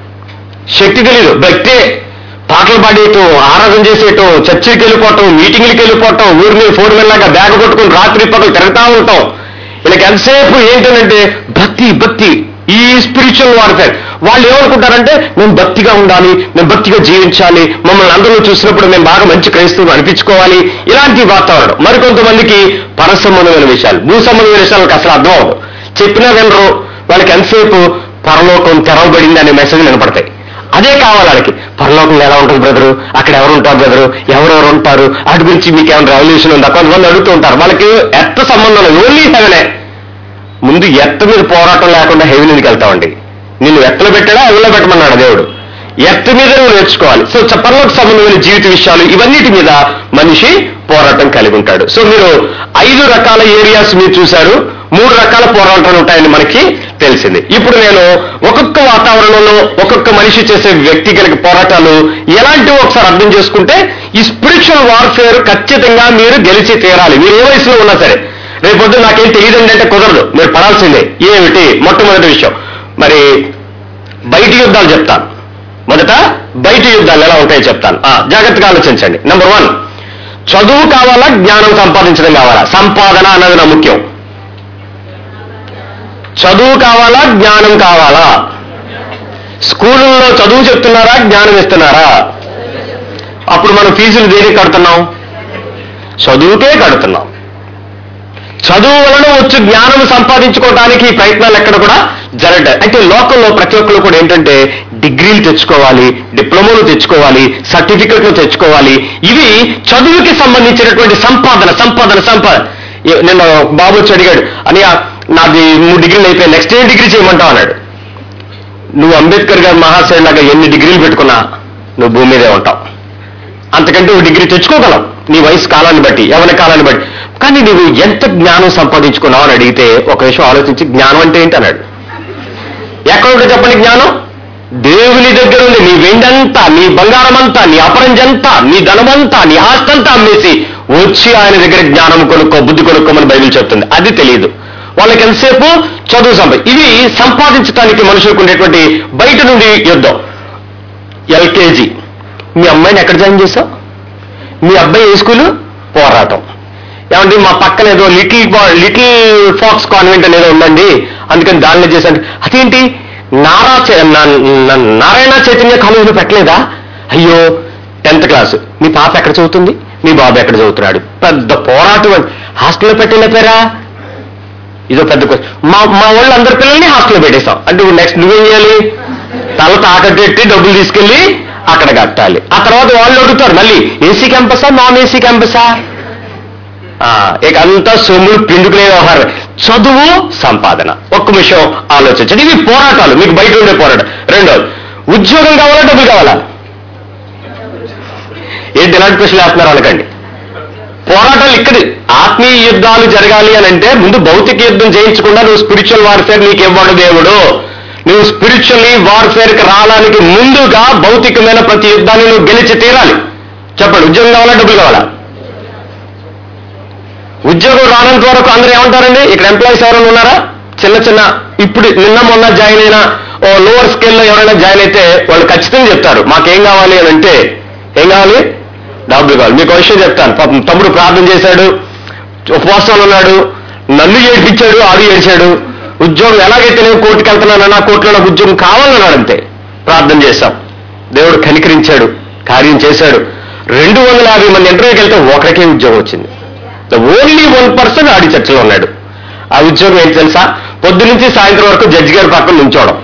Speaker 1: శక్తి తెలియదు భక్తే పాటలు పాడేయటం ఆరాధన చేసేయటం చర్చికి వెళ్ళిపోవటం మీటింగ్లకి వెళ్ళిపోవటం ఊరి మీద ఫోన్ వెళ్ళాక బ్యాగ్ కొట్టుకుని రాత్రి పగలు తిరుగుతా ఉంటాం వీళ్ళకి ఎంతసేపు ఏంటంటే భక్తి భక్తి ఈ స్పిరిచువల్ వార్ఫేర్ వాళ్ళు ఏమనుకుంటారంటే మేము భక్తిగా ఉండాలి మేము భక్తిగా జీవించాలి మమ్మల్ని అందరూ చూసినప్పుడు మేము బాగా మంచి క్రైస్తవులు అనిపించుకోవాలి ఇలాంటి వాతావరణం మరికొంతమందికి పర సంబంధమైన విషయాలు భూ సంబంధమైన విషయాలకు అసలు అర్థం అవ్వదు చెప్పినా వినరు వాళ్ళకి ఎంతసేపు పరలోకం తెరవబడింది అనే మెసేజ్ వినపడతాయి అదే కావాలి వాళ్ళకి పరలోకంలో ఎలా ఉంటుంది బ్రదరు అక్కడ ఎవరు ఉంటారు బ్రదరు ఎవరెవరు ఉంటారు అటు గురించి మీకు ఏమైనా రెవల్యూషన్ ఉందా కొంతమంది అడుగుతూ ఉంటారు వాళ్ళకి ఎత్త సంబంధం లేదు ఓన్లీ హెవెనే ముందు ఎత్త మీద పోరాటం లేకుండా హెవెన్ మీదకి వెళ్తామండి నిన్ను ఎత్తలో పెట్టాడా హెవెన్లో పెట్టమన్నాడు దేవుడు ఎత్త మీద నువ్వు నేర్చుకోవాలి సో చప్పర్లకు సంబంధమైన జీవిత విషయాలు ఇవన్నిటి మీద మనిషి పోరాటం కలిగి ఉంటాడు సో మీరు ఐదు రకాల ఏరియాస్ మీరు చూశారు మూడు రకాల పోరాటాలు ఉంటాయని మనకి తెలిసింది ఇప్పుడు నేను ఒక్కొక్క వాతావరణంలో ఒక్కొక్క మనిషి చేసే వ్యక్తిగత పోరాటాలు ఎలాంటివి ఒకసారి అర్థం చేసుకుంటే ఈ స్పిరిచువల్ వార్ఫేర్ ఖచ్చితంగా మీరు గెలిచి తీరాలి మీరు ఏ వయసులో ఉన్నా సరే రేపొద్దు నాకేం తెలియదండి అంటే కుదరదు మీరు పడాల్సిందే ఏమిటి మొట్టమొదటి విషయం మరి బయట యుద్ధాలు చెప్తాను మొదట బయట యుద్ధాలు ఎలా ఉంటాయో చెప్తాను ఆ, జాగ్రత్తగా ఆలోచించండి నెంబర్ వన్ చదువు కావాలా జ్ఞానం సంపాదించడం కావాలా సంపాదన అన్నది నా ముఖ్యం చదువు కావాలా జ్ఞానం కావాలా స్కూళ్ళలో చదువు చెప్తున్నారా జ్ఞానం ఇస్తున్నారా అప్పుడు మనం ఫీజులు దేనికి కడుతున్నాం చదువుకే కడుతున్నాం చదువు వలన వచ్చి జ్ఞానం సంపాదించుకోవడానికి ఈ ప్రయత్నాలు ఎక్కడ కూడా జరగదు అంటే లోకంలో ప్రతి ఒక్కరు కూడా ఏంటంటే డిగ్రీలు తెచ్చుకోవాలి డిప్లొమాలు తెచ్చుకోవాలి సర్టిఫికెట్లు తెచ్చుకోవాలి ఇవి చదువుకి సంబంధించినటువంటి సంపాదన సంపాదన సంపాదన ఏ- నిన్న ఒక బాబు వచ్చి అడిగాడు అని నాది మూడు డిగ్రీలు అయిపోయి నెక్స్ట్ ఏ డిగ్రీ చేయమంటావు అన్నాడు నువ్వు అంబేద్కర్ గారు మహాశయుడు లాగా ఎన్ని డిగ్రీలు పెట్టుకున్నా నువ్వు భూమి మీదే ఉంటావు అంతకంటే ఒక డిగ్రీ తెచ్చుకోగలం నీ వయసు కాలాన్ని బట్టి యవన కాలాన్ని బట్టి కానీ నువ్వు ఎంత జ్ఞానం సంపాదించుకున్నావు అని అడిగితే ఒక విషయం ఆలోచించి జ్ఞానం అంటే ఏంటి అన్నాడు ఎక్కడ ఉంటుంది చెప్పండి జ్ఞానం దేవుని దగ్గర ఉంది నీ వెండంతా నీ బంగారం అంతా నీ అపరంజంతా నీ ధనమంతా నీ ఆస్తంతా అమ్మేసి వచ్చి ఆయన దగ్గర జ్ఞానం కొనుక్కో బుద్ధి కొనుక్కోమని బైబిల్ చెప్తుంది అది తెలియదు వాళ్ళకి ఎంతసేపు చదువు సంపద ఇవి సంపాదించడానికి మనుషులకు ఉండేటువంటి బయట నుండి యుద్ధం ఎల్కేజీ మీ అమ్మాయిని ఎక్కడ జాయిన్ చేశావు మీ అబ్బాయి ఏ స్కూలు పోరాటం ఏమంటే మా పక్కన ఏదో లిటిల్ బా- లిటిల్ ఫాక్స్ కాన్వెంట్ అనేది ఉందండి అందుకని దానిలో చేశాను అదేంటి నారా చే- నా- నా- నారాయణ చైతన్య కాలేజీలో పెట్టలేదా అయ్యో టెన్త్ క్లాస్ మీ పాప ఎక్కడ చదువుతుంది మీ బాబు ఎక్కడ చదువుతున్నాడు పెద్ద పోరాటం అండి. హాస్టల్లో పెట్టలేపారా ఇదో పెద్ద క్వశ్చన్. మా మా వాళ్ళు అందరి పిల్లల్ని హాస్టల్లో పెట్టేస్తాం అంటే నెక్స్ట్ నువ్వేం చేయాలి తల తాకట్టు పెట్టి డబ్బులు తీసుకెళ్లి అక్కడ కట్టాలి ఆ తర్వాత వాళ్ళు అడుగుతారు మళ్ళీ ఏసీ క్యాంపసా నాన్ ఏసీ క్యాంపసా ఆ, ఇక అంతా సొమ్ములు పిండుకునే వ్యవహారం చదువు సంపాదన ఒక్క విషయం ఆలోచించండి ఇవి పోరాటాలు మీకు బయట ఉండే పోరాటం రెండోది ఉద్యోగం కావాలా డబ్బులు కావాలా ఏంటి ఎలాంటి ప్రశ్నలు వేస్తున్నారు అనకండి పోరాటాలు ఇక్కడ ఆత్మీయ యుద్ధాలు జరగాలి అని అంటే ముందు భౌతిక యుద్ధం చేయించకుండా నువ్వు స్పిరిచువల్ వార్ఫేర్ నీకు ఇవ్వడు దేవుడు నువ్వు స్పిరిచువల్లీ వార్ఫేర్ కి రావడానికి ముందుగా భౌతికమైన ప్రతి యుద్ధాన్ని నువ్వు గెలిచి తీరాలి చెప్పండి ఉద్యోగం కావాలా డబ్బులు కావాలా ఉద్యోగం రానంత వరకు అందరూ ఏమంటారండి ఇక్కడ ఎంప్లాయీస్ ఎవరైనా ఉన్నారా చిన్న చిన్న ఇప్పుడు నిన్న మొన్న జాయిన్ అయిన ఓ లోవర్ స్కేల్లో ఎవరైనా జాయిన్ అయితే వాళ్ళు ఖచ్చితంగా చెప్తారు మాకేం కావాలి అని అంటే ఏం కావాలి డబ్బులు కావాలి మీకు ఒక విషయం చెప్తాను పాపం తమ్ముడు ప్రార్థన చేశాడు ఉపవాసాలు ఉన్నాడు నన్ను ఏడిపించాడు ఆడు ఏడిచాడు ఉద్యోగం ఎలాగైతే నేను కోర్టుకి వెళ్తున్నానన్నా కోర్టులో నాకు ఉద్యోగం కావాలన్నాడు అంతే ప్రార్థన చేశాం దేవుడు కనికరించాడు కార్యం చేశాడు రెండు వందల యాభై మంది ఇంటర్వ్యూకి వెళ్తే ఒకరికే ఉద్యోగం వచ్చింది ద ఓన్లీ వన్ పర్సన్ ఆడి చర్చలో ఉన్నాడు ఆ ఉద్యోగం ఏంటి తెలుసా పొద్దు నుంచి సాయంత్రం వరకు జడ్జి గారి పక్కన నుంచోవడం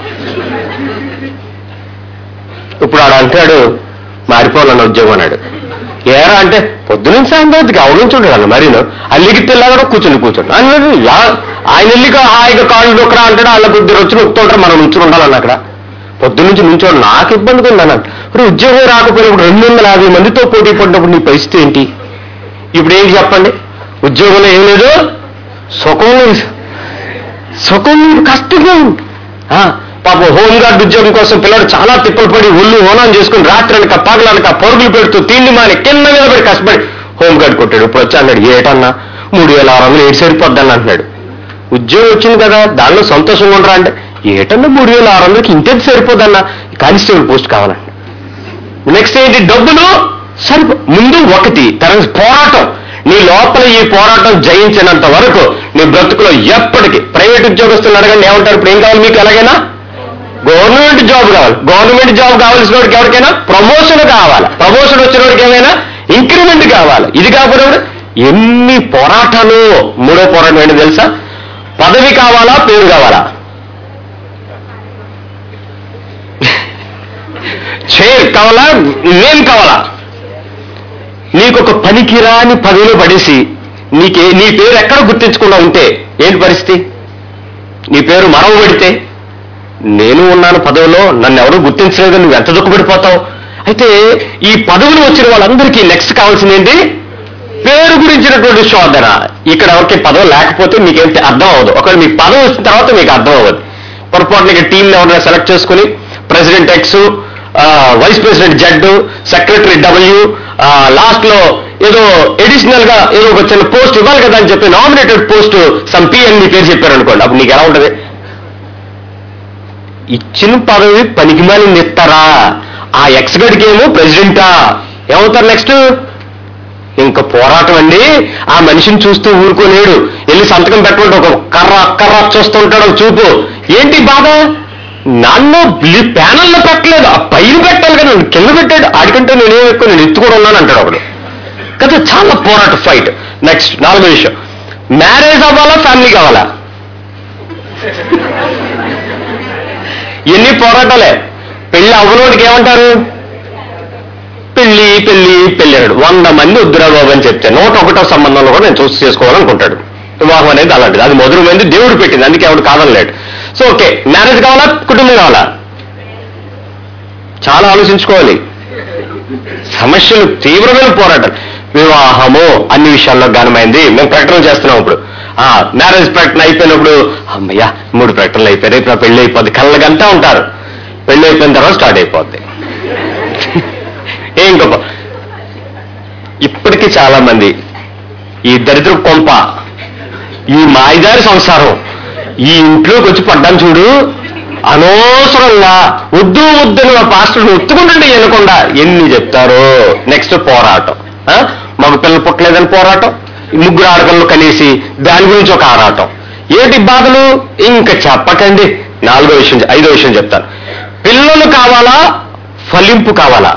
Speaker 1: ఇప్పుడు ఆడు అంటాడు మారిపోవాలన్న ఉద్యోగం అన్నాడు ఏరా అంటే పొద్దు నుంచి సాయంత్రం వరకు అవును నుంచుంటాడు మరీను అల్లికి తెల్లగా కూర్చుని కూర్చోండి అన్నాడు "యా- ఆయన వెళ్ళి హాయిగా కాళ్ళు నొక్కరా అంటాడు వాళ్ళ కొద్ది వచ్చి నొక్కుతుంటారు మనం నుంచుని ఉండాలన్న అక్కడ పొద్దు నుంచి నుంచోడు నాకు ఇబ్బందిగా ఉంది అన్నాడు ఇప్పుడు ఉద్యోగం రాకపోయినప్పుడు రెండు వందల యాభై మందితో పోటీ పడినప్పుడు నీ పరిస్థితి ఏంటి ఇప్పుడు ఏంటి చెప్పండి ఉద్యోగంలో ఏం లేదు సుఖం లేదు సుఖం లేదు కష్టంగా ఉంది ఆ, పాపం హోమ్ గార్డ్ ఉద్యోగం కోసం పిల్లడు చాలా తిప్పలు పడి ఒళ్ళు హోనాన్ని చేసుకుని రాత్రి అనక పగలనక పరుగులు పెడుతూ తిండి మాని కింద మీద పడి కష్టపడి హోమ్ గార్డ్ కొట్టాడు ఇప్పుడు వచ్చి అన్నాడు ఏటన్నా మూడు వేల ఆరు వందలు ఏడు సరిపోద్దని అంటున్నాడు ఉద్యోగం వచ్చింది కదా దానిలో సంతోషంగా ఉండరా అంటే ఏటన్నా మూడు వేల ఆరు వందలకి ఇంతేది సరిపోదన్నా కానిస్టేబుల్ పోస్ట్ కావాలంట నెక్స్ట్ ఏంటి డబ్బులు సరిపో ముందు ఒకటి తర్వాత పోరాటం నీ లోపల ఈ పోరాటం జయించినంత వరకు నీ బ్రతుకులో ఎప్పటికీ ప్రైవేట్ ఉద్యోగస్తులు అడగండి ఏమంటారు ఇప్పుడు ఏం కావాలి మీకు ఎలాగైనా గవర్నమెంట్ జాబ్ కావాలి గవర్నమెంట్ జాబ్ కావాల్సిన వాడికి ఎవరికైనా ప్రమోషన్ కావాలి ప్రమోషన్ వచ్చిన వాడికి ఏమైనా ఇంక్రిమెంట్ కావాలి ఇది కాకపోతే ఎన్ని పోరాటాలు మూడో పోరాటం ఏంటి తెలుసా పదవి కావాలా పేరు కావాలా చైర్ కావాలా నేమ్ కావాలా నీకొక పనికిరాని పదవిలో పడేసి నీకే నీ పేరు ఎక్కడ గుర్తించకుండా ఉంటే ఏంటి పరిస్థితి నీ పేరు మరవబడితే నేను ఉన్నాను పదవిలో నన్ను ఎవరు గుర్తించలేదు నువ్వు ఎంత దుఃఖపడిపోతావు అయితే ఈ పదవులు వచ్చిన వాళ్ళందరికీ నెక్స్ట్ కావాల్సింది ఏంటి పేరు గురించినటువంటి శోధన ఇక్కడ ఎవరికి పదవి లేకపోతే మీకేం అర్థం అవ్వదు ఒకవేళ మీ పదవి వచ్చిన తర్వాత మీకు అర్థం అవ్వదు పొరపాటున ఇక టీంని ఎవరైనా సెలెక్ట్ చేసుకుని president X vice president Z secretary W last లో ఏదో ఎడిషనల్ గా ఏదో ఒక చిన్న పోస్ట్ ఇవ్వాలి కదా అని చెప్పి నామినేటెడ్ పోస్ట్ సమ్ పి అని మీ పేరు చెప్పారు అనుకోండి అప్పుడు నీకు ఎలా ఉంటది ఇచ్చిన పదవి పనికిమాలింది ఇస్తారా ఆ ఎక్స్ గడికి ఏమో ప్రెసిడెంటా ఏమవుతారు నెక్స్ట్ ఇంకా పోరాటం అండి ఆ మనిషిని చూస్తూ ఊరుకోలేడు వెళ్ళి సంతకం పెట్టమంటే ఒక కర్ర కర్ర చూస్తూ ఉంటాడు ఒక చూపు ఏంటి బాధ నన్ను ప్యానల్లో పెట్టలేదు ఆ పైన పెట్టాలి కదా నన్ను కింద పెట్టాడు ఆడికంటే నేనేం ఎక్కువ నేను ఎత్తు కూడా ఉన్నాను అంటాడు ఒకడు కదా చాలా పోరాట ఫైట్ నెక్స్ట్ నాలుగో విషయం మ్యారేజ్ అవ్వాలా ఫ్యామిలీ కావాలా ఎన్ని పోరాటాలే పెళ్లి అవ్వనోడికి ఏమంటారు పెళ్లి పెళ్లి పెళ్లి అన్నాడు వంద మంది వద్దురా బాబు అని చెప్తే నూట ఒకటో సంబంధంలో కూడా నేను చూసి చేసుకోవాలనుకుంటాడు వివాహం అనేది అలాంటిది అది మధురమైంది దేవుడు పెట్టింది అందుకే ఎవడు కాదనలేడు సో ఓకే మ్యారేజ్ కావాలా కుటుంబం కావాలా చాలా ఆలోచించుకోవాలి సమస్యలు తీవ్రమైన పోరాటం వివాహము అన్ని విషయాల్లో ఘనమైంది మేము ప్రకటన చేస్తున్నాం ఇప్పుడు ఆ మ్యారేజ్ ప్రకటన అయిపోయినప్పుడు అమ్మయ్యా మూడు ప్రకటనలు అయిపోయాయి ఇప్పుడు పెళ్లి అయిపోద్ది కళ్ళగంతా ఉంటారు పెళ్లి అయిపోయిన తర్వాత స్టార్ట్ అయిపోద్ది ఏం గొప్ప ఇప్పటికీ చాలా మంది ఈ దరిద్ర కొంప ఈ మాయిదారి సంసారం ఈ ఇంట్లోకి వచ్చి పడ్డాను చూడు అనవసరంగా వద్దు వద్దని మా పాస్టర్ ఒత్తుకుంటుంటే వినకుండా ఎన్ని చెప్తారో నెక్స్ట్ పోరాటం ఆ? మగ పిల్లలు పుట్టలేదని పోరాటం ఈ ముగ్గురు ఆడపిల్లలు కలిసి దాని గురించి ఒక ఆరాటం ఏంటి బాధలు ఇంకా చెప్పకండి నాలుగో విషయం చె- ఐదో విషయం చెప్తాను పిల్లలు కావాలా ఫలింపు కావాలా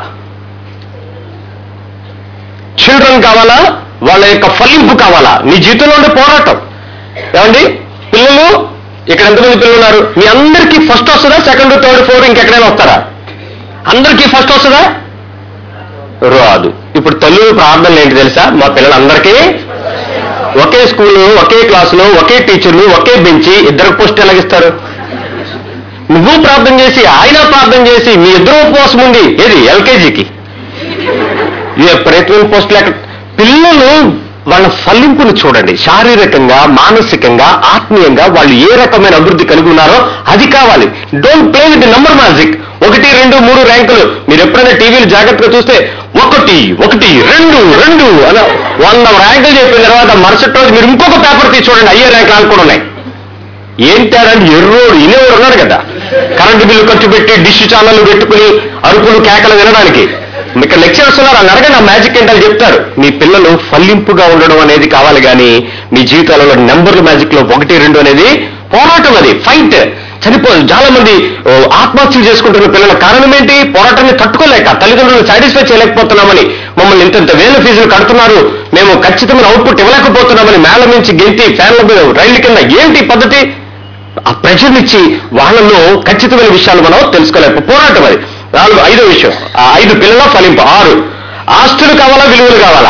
Speaker 1: చిల్డ్రన్ కావాలా వాళ్ళ యొక్క ఫలింపు కావాలా నీ జీవితంలో ఉండే పోరాటం ఏమండి పిల్లలు ఇక్కడ ఎంతమంది పిల్లలు ఉన్నారు మీ అందరికీ ఫస్ట్ వస్తుందా సెకండ్ థర్డ్ ఫోర్త్ ఇంకెక్కడైనా వస్తారా అందరికీ ఫస్ట్ వస్తుందా రాదు ఇప్పుడు తల్లులు ప్రార్థనలు ఏంటి తెలుసా మా పిల్లలందరికీ ఒకే స్కూలు ఒకే క్లాసులో ఒకే టీచర్లు ఒకే బెంచి ఇద్దరు పోస్ట్ ఎలాగిస్తారు నువ్వు ప్రార్థన చేసి ఆయన ప్రార్థన చేసి మీ ఇద్దరు ఉపవాసం ఉంది ఏది ఎల్కేజీకి ఏ ప్రయత్నం పోస్ట్ లేక పిల్లలు వాళ్ళ ఫలింపును చూడండి శారీరకంగా మానసికంగా ఆత్మీయంగా వాళ్ళు ఏ రకమైన అభివృద్ధి కలిగి ఉన్నారో అది కావాలి don't play with number magic ఒకటి రెండు మూడు ర్యాంకులు మీరు ఎప్పుడైనా టీవీలు జాగ్రత్తగా చూస్తే ఒకటి ఒకటి రెండు రెండు అలా వంద ర్యాంకులు చెప్పిన తర్వాత మరుసటి రోజు మీరు ఇంకొక పేపర్ తీసి చూడండి అయ్యే ర్యాంకులు కూడా ఉన్నాయి ఏంటారంటే ఎర్రోడు ఇనేవాడు ఉన్నాడు కదా కరెంటు బిల్లు ఖర్చు పెట్టి డిష్ ఛానల్ పెట్టుకుని అరుపులు కేకలు వినడానికి ఇక్కడ లెక్చరర్స్ ఉన్నారు అని అడగండి ఆ మ్యాజిక్ ఏంటని చెప్తారు మీ పిల్లలు ఫలింపుగా ఉండడం అనేది కావాలి కానీ మీ జీవితాలలో నెంబర్ల మ్యాజిక్ లో ఒకటి రెండు అనేది పోరాటం అది ఫైట్ చనిపో చాలా మంది ఓ, ఆత్మహత్యలు చేసుకుంటున్న పిల్లల కారణం ఏంటి పోరాటాన్ని తట్టుకోలేక తల్లిదండ్రులను సాటిస్ఫై చేయలేకపోతున్నామని మమ్మల్ని ఇంత వేల ఫీజులు కడుతున్నారు మేము ఖచ్చితమైన అవుట్పుట్ ఇవ్వలేకపోతున్నామని మేళ నుంచి గెంతి ఫ్యాన్ల మీద రైళ్ల కింద ఏంటి ఈ పద్ధతి ఆ ప్రెషర్ ఇచ్చి వాళ్ళలో ఖచ్చితమైన విషయాలు మనం తెలుసుకోలేక పోరాటం అది నాలుగు ఐదో విషయం ఆ ఐదు పిల్లల ఫలింపు ఆరు ఆస్తులు కావాలా విలువలు కావాలా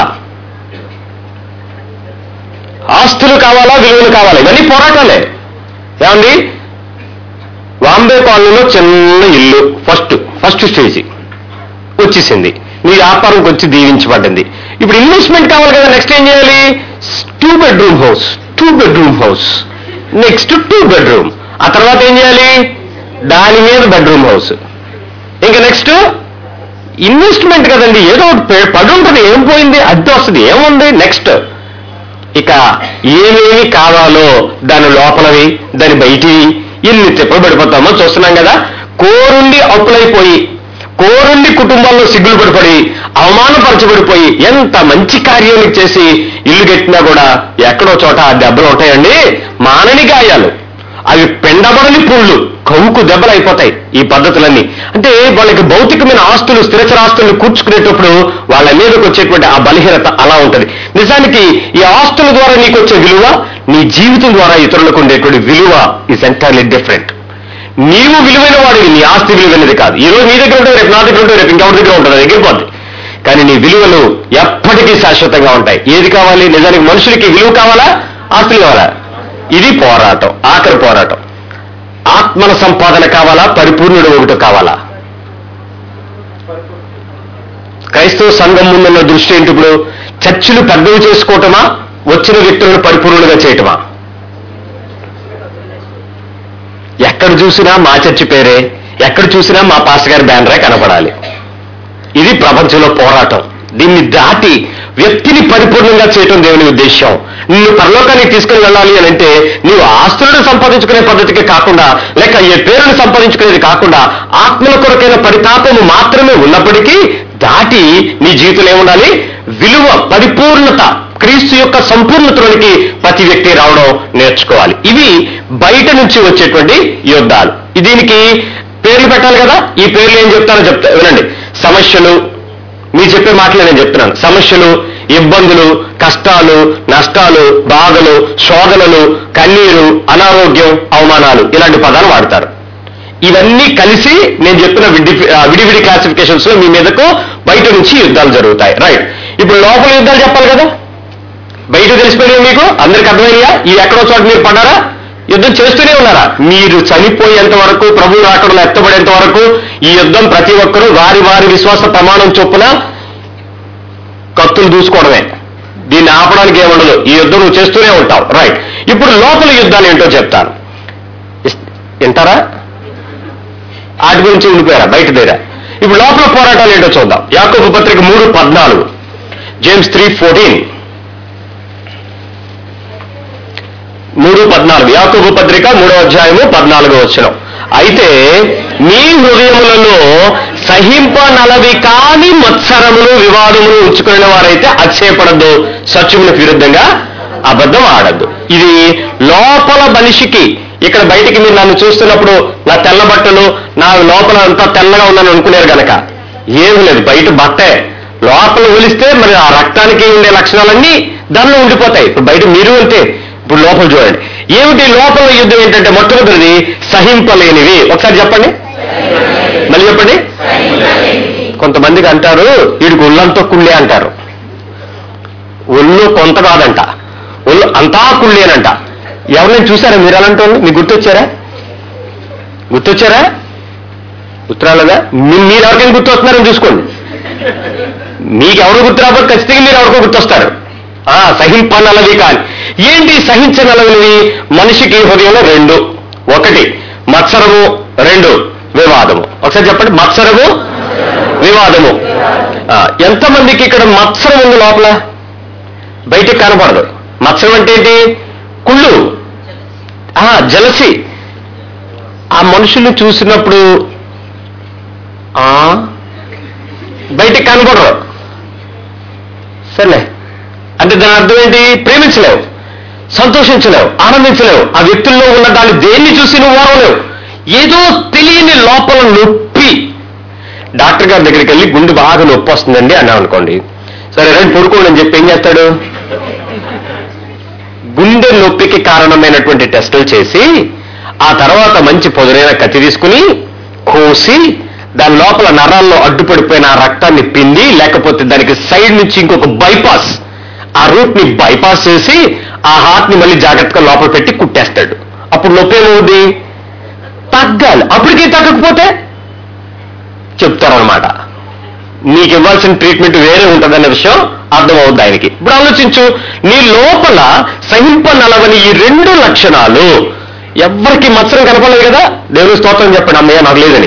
Speaker 1: ఆస్తులు కావాలా విలువలు కావాలా ఇవన్నీ పోరాటాలే ఏమండి బాంబే కాలనీలో చిన్న ఇల్లు ఫస్ట్ ఫస్ట్ స్టేజ్ వచ్చేసింది మీ వ్యాపారంకి వచ్చి దీవించబడింది ఇప్పుడు ఇన్వెస్ట్మెంట్ కావాలి కదా నెక్స్ట్ ఏం చేయాలి two bedroom house two bedroom house next two bedroom ఆ తర్వాత ఏం చేయాలి దాని మీద బెడ్రూమ్ హౌస్ ఇంకా నెక్స్ట్ ఇన్వెస్ట్మెంట్ కదండి ఏదో ఒకటి పె- పడి ఉంటుంది ఏం పోయింది అద్దె వస్తుంది ఏముంది నెక్స్ట్ ఇక ఏమేమి కావాలో దాని లోపలవి దాని బయటివి ఇన్ని తిప్పలు పడిపోతామో చూస్తున్నాం కదా కోరుండి అప్పులైపోయి కోరుండి కుటుంబాల్లో సిగ్గులు పడిపడి అవమానపరచబడిపోయి ఎంత మంచి కార్యాలు చేసి ఇల్లు కట్టినా కూడా ఎక్కడో చోట ఆ దెబ్బలు ఉంటాయండి మానని గాయాలు అవి పెండబడని పుళ్ళు కవుకు దెబ్బలు అయిపోతాయి ఈ పద్ధతులన్నీ అంటే వాళ్ళకి భౌతికమైన ఆస్తులు స్థిరచర ఆస్తులను కూర్చుకునేటప్పుడు వాళ్ళ మీదకి వచ్చేటువంటి ఆ బలహీనత అలా ఉంటది నిజానికి ఈ ఆస్తుల ద్వారా నీకు వచ్చే విలువ నీ జీవితం ద్వారా ఇతరులకు ఉండేటువంటి విలువ ఇస్ ఎంటైర్లీ డిఫరెంట్ నీవు విలువైన వాడివి నీ ఆస్తి విలువైనది కాదు ఈ రోజు నీ దగ్గర ఉంటుంది రేపు నా దగ్గర ఉంటుంది రేపు ఇంకెవరి దగ్గర ఉంటుంది అది ఎగిరిపోద్ది కానీ నీ విలువలు ఎప్పటికీ శాశ్వతంగా ఉంటాయి ఏది కావాలి నిజానికి మనుషులకి విలువ కావాలా ఆస్తులు కావాలా ఇది పోరాటం ఆఖరి పోరాటం ఆత్మల సంపాదన కావాలా పరిపూర్ణుడు ఒకటి కావాలా క్రైస్తవ సంఘం ముందున్న దృష్టి ఏంటి ఇప్పుడు చర్చిలు పెద్దవి చేసుకోవటమా వచ్చిన వ్యక్తులను పరిపూర్ణులుగా చేయటమా ఎక్కడ చూసినా మా చర్చి పేరే ఎక్కడ చూసినా మా పాస్ గారి బ్యానరే కనపడాలి ఇది ప్రపంచంలో పోరాటం దీన్ని దాటి వ్యక్తిని పరిపూర్ణంగా చేయటం దేవుని ఉద్దేశం నిన్ను పరలోకానికి తీసుకుని వెళ్ళాలి అని అంటే నీవు ఆస్తులను సంపాదించుకునే పద్ధతికి కాకుండా లేక ఏ పేరును సంపాదించుకునేది కాకుండా ఆత్మల కొరకైన పరితాపము మాత్రమే ఉన్నప్పటికీ దాటి నీ జీవితంలో ఏముండాలి విలువ పరిపూర్ణత క్రీస్తు యొక్క సంపూర్ణతలోనికి ప్రతి వ్యక్తి రావడం నేర్చుకోవాలి ఇవి బయట నుంచి వచ్చేటువంటి యుద్ధాలు దీనికి పేర్లు పెట్టాలి కదా ఈ పేర్లు ఏం చెప్తానో చెప్తా వినండి సమస్యలు మీరు చెప్పే మాటలు నేను చెప్తున్నాను సమస్యలు ఇబ్బందులు కష్టాలు నష్టాలు బాధలు శోధనలు కన్నీరు అనారోగ్యం అవమానాలు ఇలాంటి పదాలు వాడతారు ఇవన్నీ కలిసి నేను చెప్పిన విడి ఆ, విడివిడి క్లాసిఫికేషన్స్ లో మీ మీదకు బయట నుంచి యుద్ధాలు జరుగుతాయి రైట్ ఇప్పుడు లోపల యుద్ధాలు చెప్పాలి కదా బయట తెలిసిపోయినాయి మీకు అందరికి అర్థమయ్యా ఈ ఎక్కడో చోట మీరు పడ్డారా యుద్ధం చేస్తూనే ఉన్నారా మీరు చనిపోయేంత వరకు ప్రభు రాకడలో ఎత్తబడేంత వరకు ఈ యుద్ధం ప్రతి ఒక్కరూ వారి వారి విశ్వాస ప్రమాణం చొప్పున కత్తులు దూసుకోవడమే దీన్ని ఆపడానికి ఏముండదు ఈ యుద్ధం నువ్వు చేస్తూనే ఉంటావు రైట్ ఇప్పుడు లోపల యుద్ధాలు ఏంటో చెప్తాను ఇస్- వింటారా వాటి గురించి ఉండిపోయారా బయట దగ్గర ఇప్పుడు లోపల పోరాటాలు ఏంటో చూద్దాం యాకోబు పత్రిక మూడు పద్నాలుగు జేమ్స్ త్రీ ఫోర్టీన్ మూడు పద్నాలుగు యాకోబు పత్రిక మూడో అధ్యాయము పద్నాలుగో వచ్చిన అయితే మీ హృదయములలో సహింప నలవి కాని మత్సరములు వివాదములు ఉంచుకునే వారైతే అక్షయపడద్దు సత్యములకు విరుద్ధంగా అబద్ధం ఆడద్దు ఇది లోపల మనిషికి ఇక్కడ బయటికి మీరు నన్ను చూస్తున్నప్పుడు నా తెల్ల బట్టలు నా లోపల అంతా తెల్లగా ఉందని అనుకునేరు గనక ఏమి లేదు బయట బట్టే లోపల ఒలిస్తే మరి ఆ రక్తానికి ఉండే లక్షణాలన్నీ దానిలో ఉండిపోతాయి ఇప్పుడు బయట మీరు అంతే ఇప్పుడు లోపల చూడండి ఏమిటి లోపల యుద్ధం ఏంటంటే మొట్టమొదటిది సహింపలేనివి ఒకసారి చెప్పండి మళ్ళీ చెప్పండి కొంతమందికి అంటారు వీడికి ఒళ్ళంతా కుళ్ళే అంటారు ఒళ్ళు కొంత కాదంట ఒళ్ళు అంతా కుళ్ళేనంట ఎవరిని చూసారా మీరు అలాంటి వాళ్ళు మీకు గుర్తొచ్చారా గుర్తొచ్చారా గుర్తురాలేదా మీ- మీరు ఎవరికైనా గుర్తొస్తున్నారని చూసుకోండి మీకు ఎవరు గుర్తు రాకపోతే ఖచ్చితంగా మీరు ఎవరికో గుర్తొస్తారు ఆ సహింపనలవి కాని ఏంటి సహించగలవి మనిషికి హృదయంలో రెండు ఒకటి మత్సరము రెండు వివాదము ఒకసారి చెప్పండి మత్సరము వివాదము ఆ, ఎంతమందికి ఇక్కడ మత్సరం ఉంది లోపల బయటికి కనపడదు మత్సరం అంటే ఏంటి కుళ్ళు ఆ జలసి ఆ మనుషుల్ని చూసినప్పుడు ఆ బయటికి కనపడరు సర్లే అంటే దాని అర్థం ఏంటి ప్రేమించలేవు సంతోషించలేవు ఆనందించలేవు ఆ వ్యక్తుల్లో ఉన్న దాన్ని దేన్ని చూసి నువ్వు ఓరవలేవు ఏదో తెలియని లోపల నొప్పి డాక్టర్ గారి దగ్గరికి వెళ్ళి గుండె బాగా నొప్పి వస్తుందండి అన్నాం అనుకోండి సరే రండి పడుకోండి అని చెప్పి ఏం చేస్తాడు గుండె నొప్పికి కారణమైనటువంటి టెస్టులు చేసి ఆ తర్వాత మంచి పొదునైన కత్తి తీసుకుని కోసి దాని లోపల నరాల్లో అడ్డుపడిపోయిన ఆ రక్తాన్ని పిండి లేకపోతే దానికి సైడ్ నుంచి ఇంకొక బైపాస్ ఆ రూట్ ని బైపాస్ చేసి ఆ హార్ట్ ని మళ్ళీ జాగ్రత్తగా లోపల పెట్టి కుట్టేస్తాడు అప్పుడు నొప్పి ఏమవుద్ది తగ్గాలి అప్పటికీ తగ్గకపోతే చెప్తారనమాట నీకు ఇవ్వాల్సిన ట్రీట్మెంట్ వేరే ఉంటుందన్న విషయం అర్థమవుద్ది ఆయనకి ఇప్పుడు ఆలోచించు నీ లోపల సహింప నలవని ఈ రెండు లక్షణాలు ఎవ్వరికి మత్సరం కనపడలేదు కదా దేవుని స్తోత్రం చెప్పండి అమ్మయ్య నాకు లేదని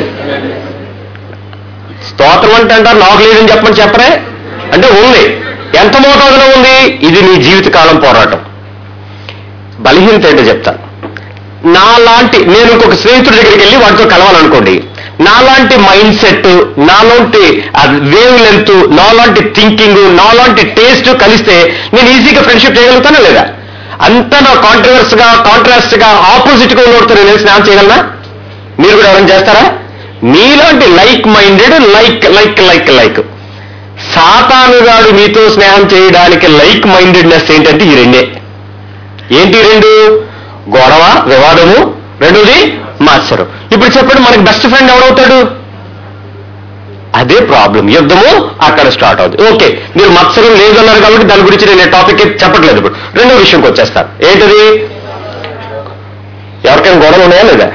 Speaker 1: స్తోత్రం అంటే అంటారు నాకు లేదని చెప్పని చెప్పరే అంటే ఉంది ఎంత మోతాదులో ఉంది ఇది నీ జీవితకాలం పోరాటం బలహీనత ఏంటో చెప్తాను నాలాంటి నేను ఇంకొక స్నేహితుడి దగ్గరికి వెళ్ళి వాడితో కలవాలనుకోండి నాలాంటి మైండ్ సెట్ నాలాంటి వేవ్ లెంత్ నాలాంటి థింకింగ్ నాలాంటి టేస్ట్ కలిస్తే నేను ఈజీగా ఫ్రెండ్షిప్ చేయగలుగుతానా లేదా అంతా నా కాంట్రవర్స్ గా కాంట్రాస్ట్ గా ఆపోజిట్ గా ఉన్నోడితో నేను స్నేహం చేయగలనా మీరు కూడా ఎవరైనా చేస్తారా మీలాంటి like minded like like like like సాతానుగాడు మీతో స్నేహం చేయడానికి లైక్ మైండెడ్నెస్ ఏంటంటే ఈ రెండే ఏంటి ఈ రెండు గొడవ వివాదము రెండోది మాత్సరం ఇప్పుడు చెప్పండి మనకి బెస్ట్ ఫ్రెండ్ ఎవడవుతాడు అదే ప్రాబ్లం యుద్ధము అక్కడ స్టార్ట్ అవుతుంది ఓకే మీరు మత్సరం లేదన్నారు కాబట్టి దాని గురించి నేను టాపిక్ చెప్పట్లేదు ఇప్పుడు రెండో విషయంకి వచ్చేస్తాను ఏంటది ఎవరికైనా గొడవలు ఉన్నాయా లేదా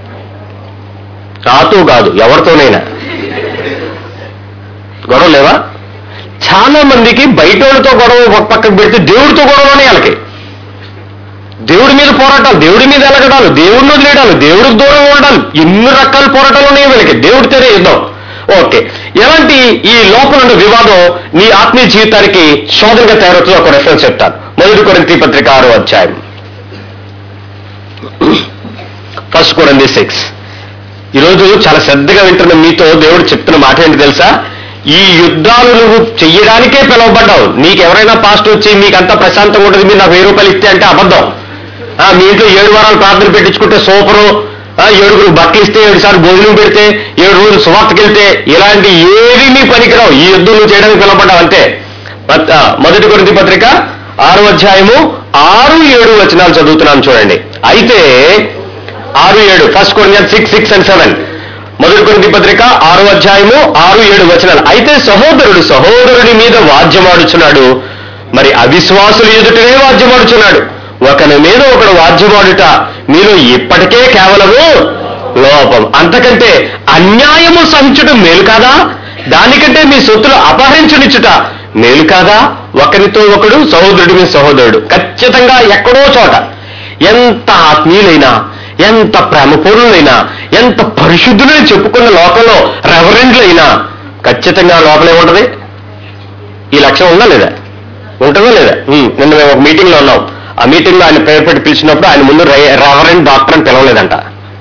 Speaker 1: నాతో కాదు ఎవరితోనైనా గొడవ లేవా చాలా మందికి బయటోడితో గొడవ ఒక పక్కకు పెడితే దేవుడితో గొడవనే వాళ్ళకి దేవుడి మీద పోరాటాలు దేవుడి మీద ఎలగడాలు దేవుడిని వదిలేయడాలు దేవుడికి దూరం ఉండడాలు ఎన్ని రకాల పోరాటాలు ఉన్నాయి వీళ్ళకి దేవుడితోనే యుద్ధం ఓకే ఎలాంటి ఈ లోపల ఉన్న వివాదం నీ ఆత్మీయ జీవితానికి శోధనగా తయారవుతుందో ఒక రెఫరెన్స్ చెప్తాను మొదటి కొరింతి పత్రిక ఆరో అధ్యాయం ఫస్ట్ కొరంది సిక్స్ ఈరోజు చాలా శ్రద్ధగా వింటున్న మీతో దేవుడు చెప్తున్న మాట ఏంటి తెలుసా ఈ యుద్ధాలు నువ్వు చెయ్యడానికే పిలువబడ్డావు నీకు ఎవరైనా పాస్ట్ వచ్చి మీకంతా ప్రశాంతంగా ఉంటుంది మీరు నాకు వెయ్యి రూపాయలు ఇస్తే అంటే అబద్ధం ఆ, మీ ఇంట్లో ఏడు వారాలు ప్రార్థన పెట్టించుకుంటే సూపరు ఆ, ఏడుగురు బట్టలు ఇస్తే ఏడు సార్లు భోజనం పెడితే ఏడు రోజులు సువార్తకి వెళ్తే ఇలాంటి ఏవి మీ పనికిరావు ఈ యుద్ధం నువ్వు చేయడానికి పిలవబడ్డావు అంతే పత్- ఆ, మొదటి కొరింథీ పత్రిక ఆరు అధ్యాయము ఆరు ఏడు వచనాలు చదువుతున్నాను చూడండి అయితే ఆరు ఏడు first Corinthian six six and seven మొదటి కొరింథీ పత్రిక ఆరు అధ్యాయము ఆరు ఏడు వచనాలు అయితే సహోదరుడు సహోదరుడి మీద వాద్యమాడుచున్నాడు మరి అవిశ్వాసులు ఎదుటనే వాద్యమాడుచున్నాడు ఒకని మీద ఒకడు వాద్యమాడుట మీలో ఇప్పటికే కేవలము లోపం అంతకంటే అన్యాయము సహించుట మేలు కాదా దానికంటే మీ సొత్తులు అపహరించునిచ్చుట మేలు కాదా ఒకరితో ఒకడు సహోదరుడి మీద సహోదరుడు ఖచ్చితంగా ఎక్కడో చోట ఎంత ఆత్మీయులైనా ఎంత ప్రేమపూర్ణులైనా ఎంత పరిశుద్ధులని చెప్పుకున్న లోకంలో రెవరెండ్లైనా ఖచ్చితంగా లోపలే ఉంటది ఈ లక్ష్యం ఉందా లేదా ఉంటుందా లేదా ఉమ్, నిన్న మేము ఒక మీటింగ్ లో ఉన్నాం ఆ మీటింగ్ లో ఆయన పేరు పెట్టి పిలిచినప్పుడు ఆయన ముందు రై- రెవరెండ్ డాక్టర్ అని పిలవలేదంట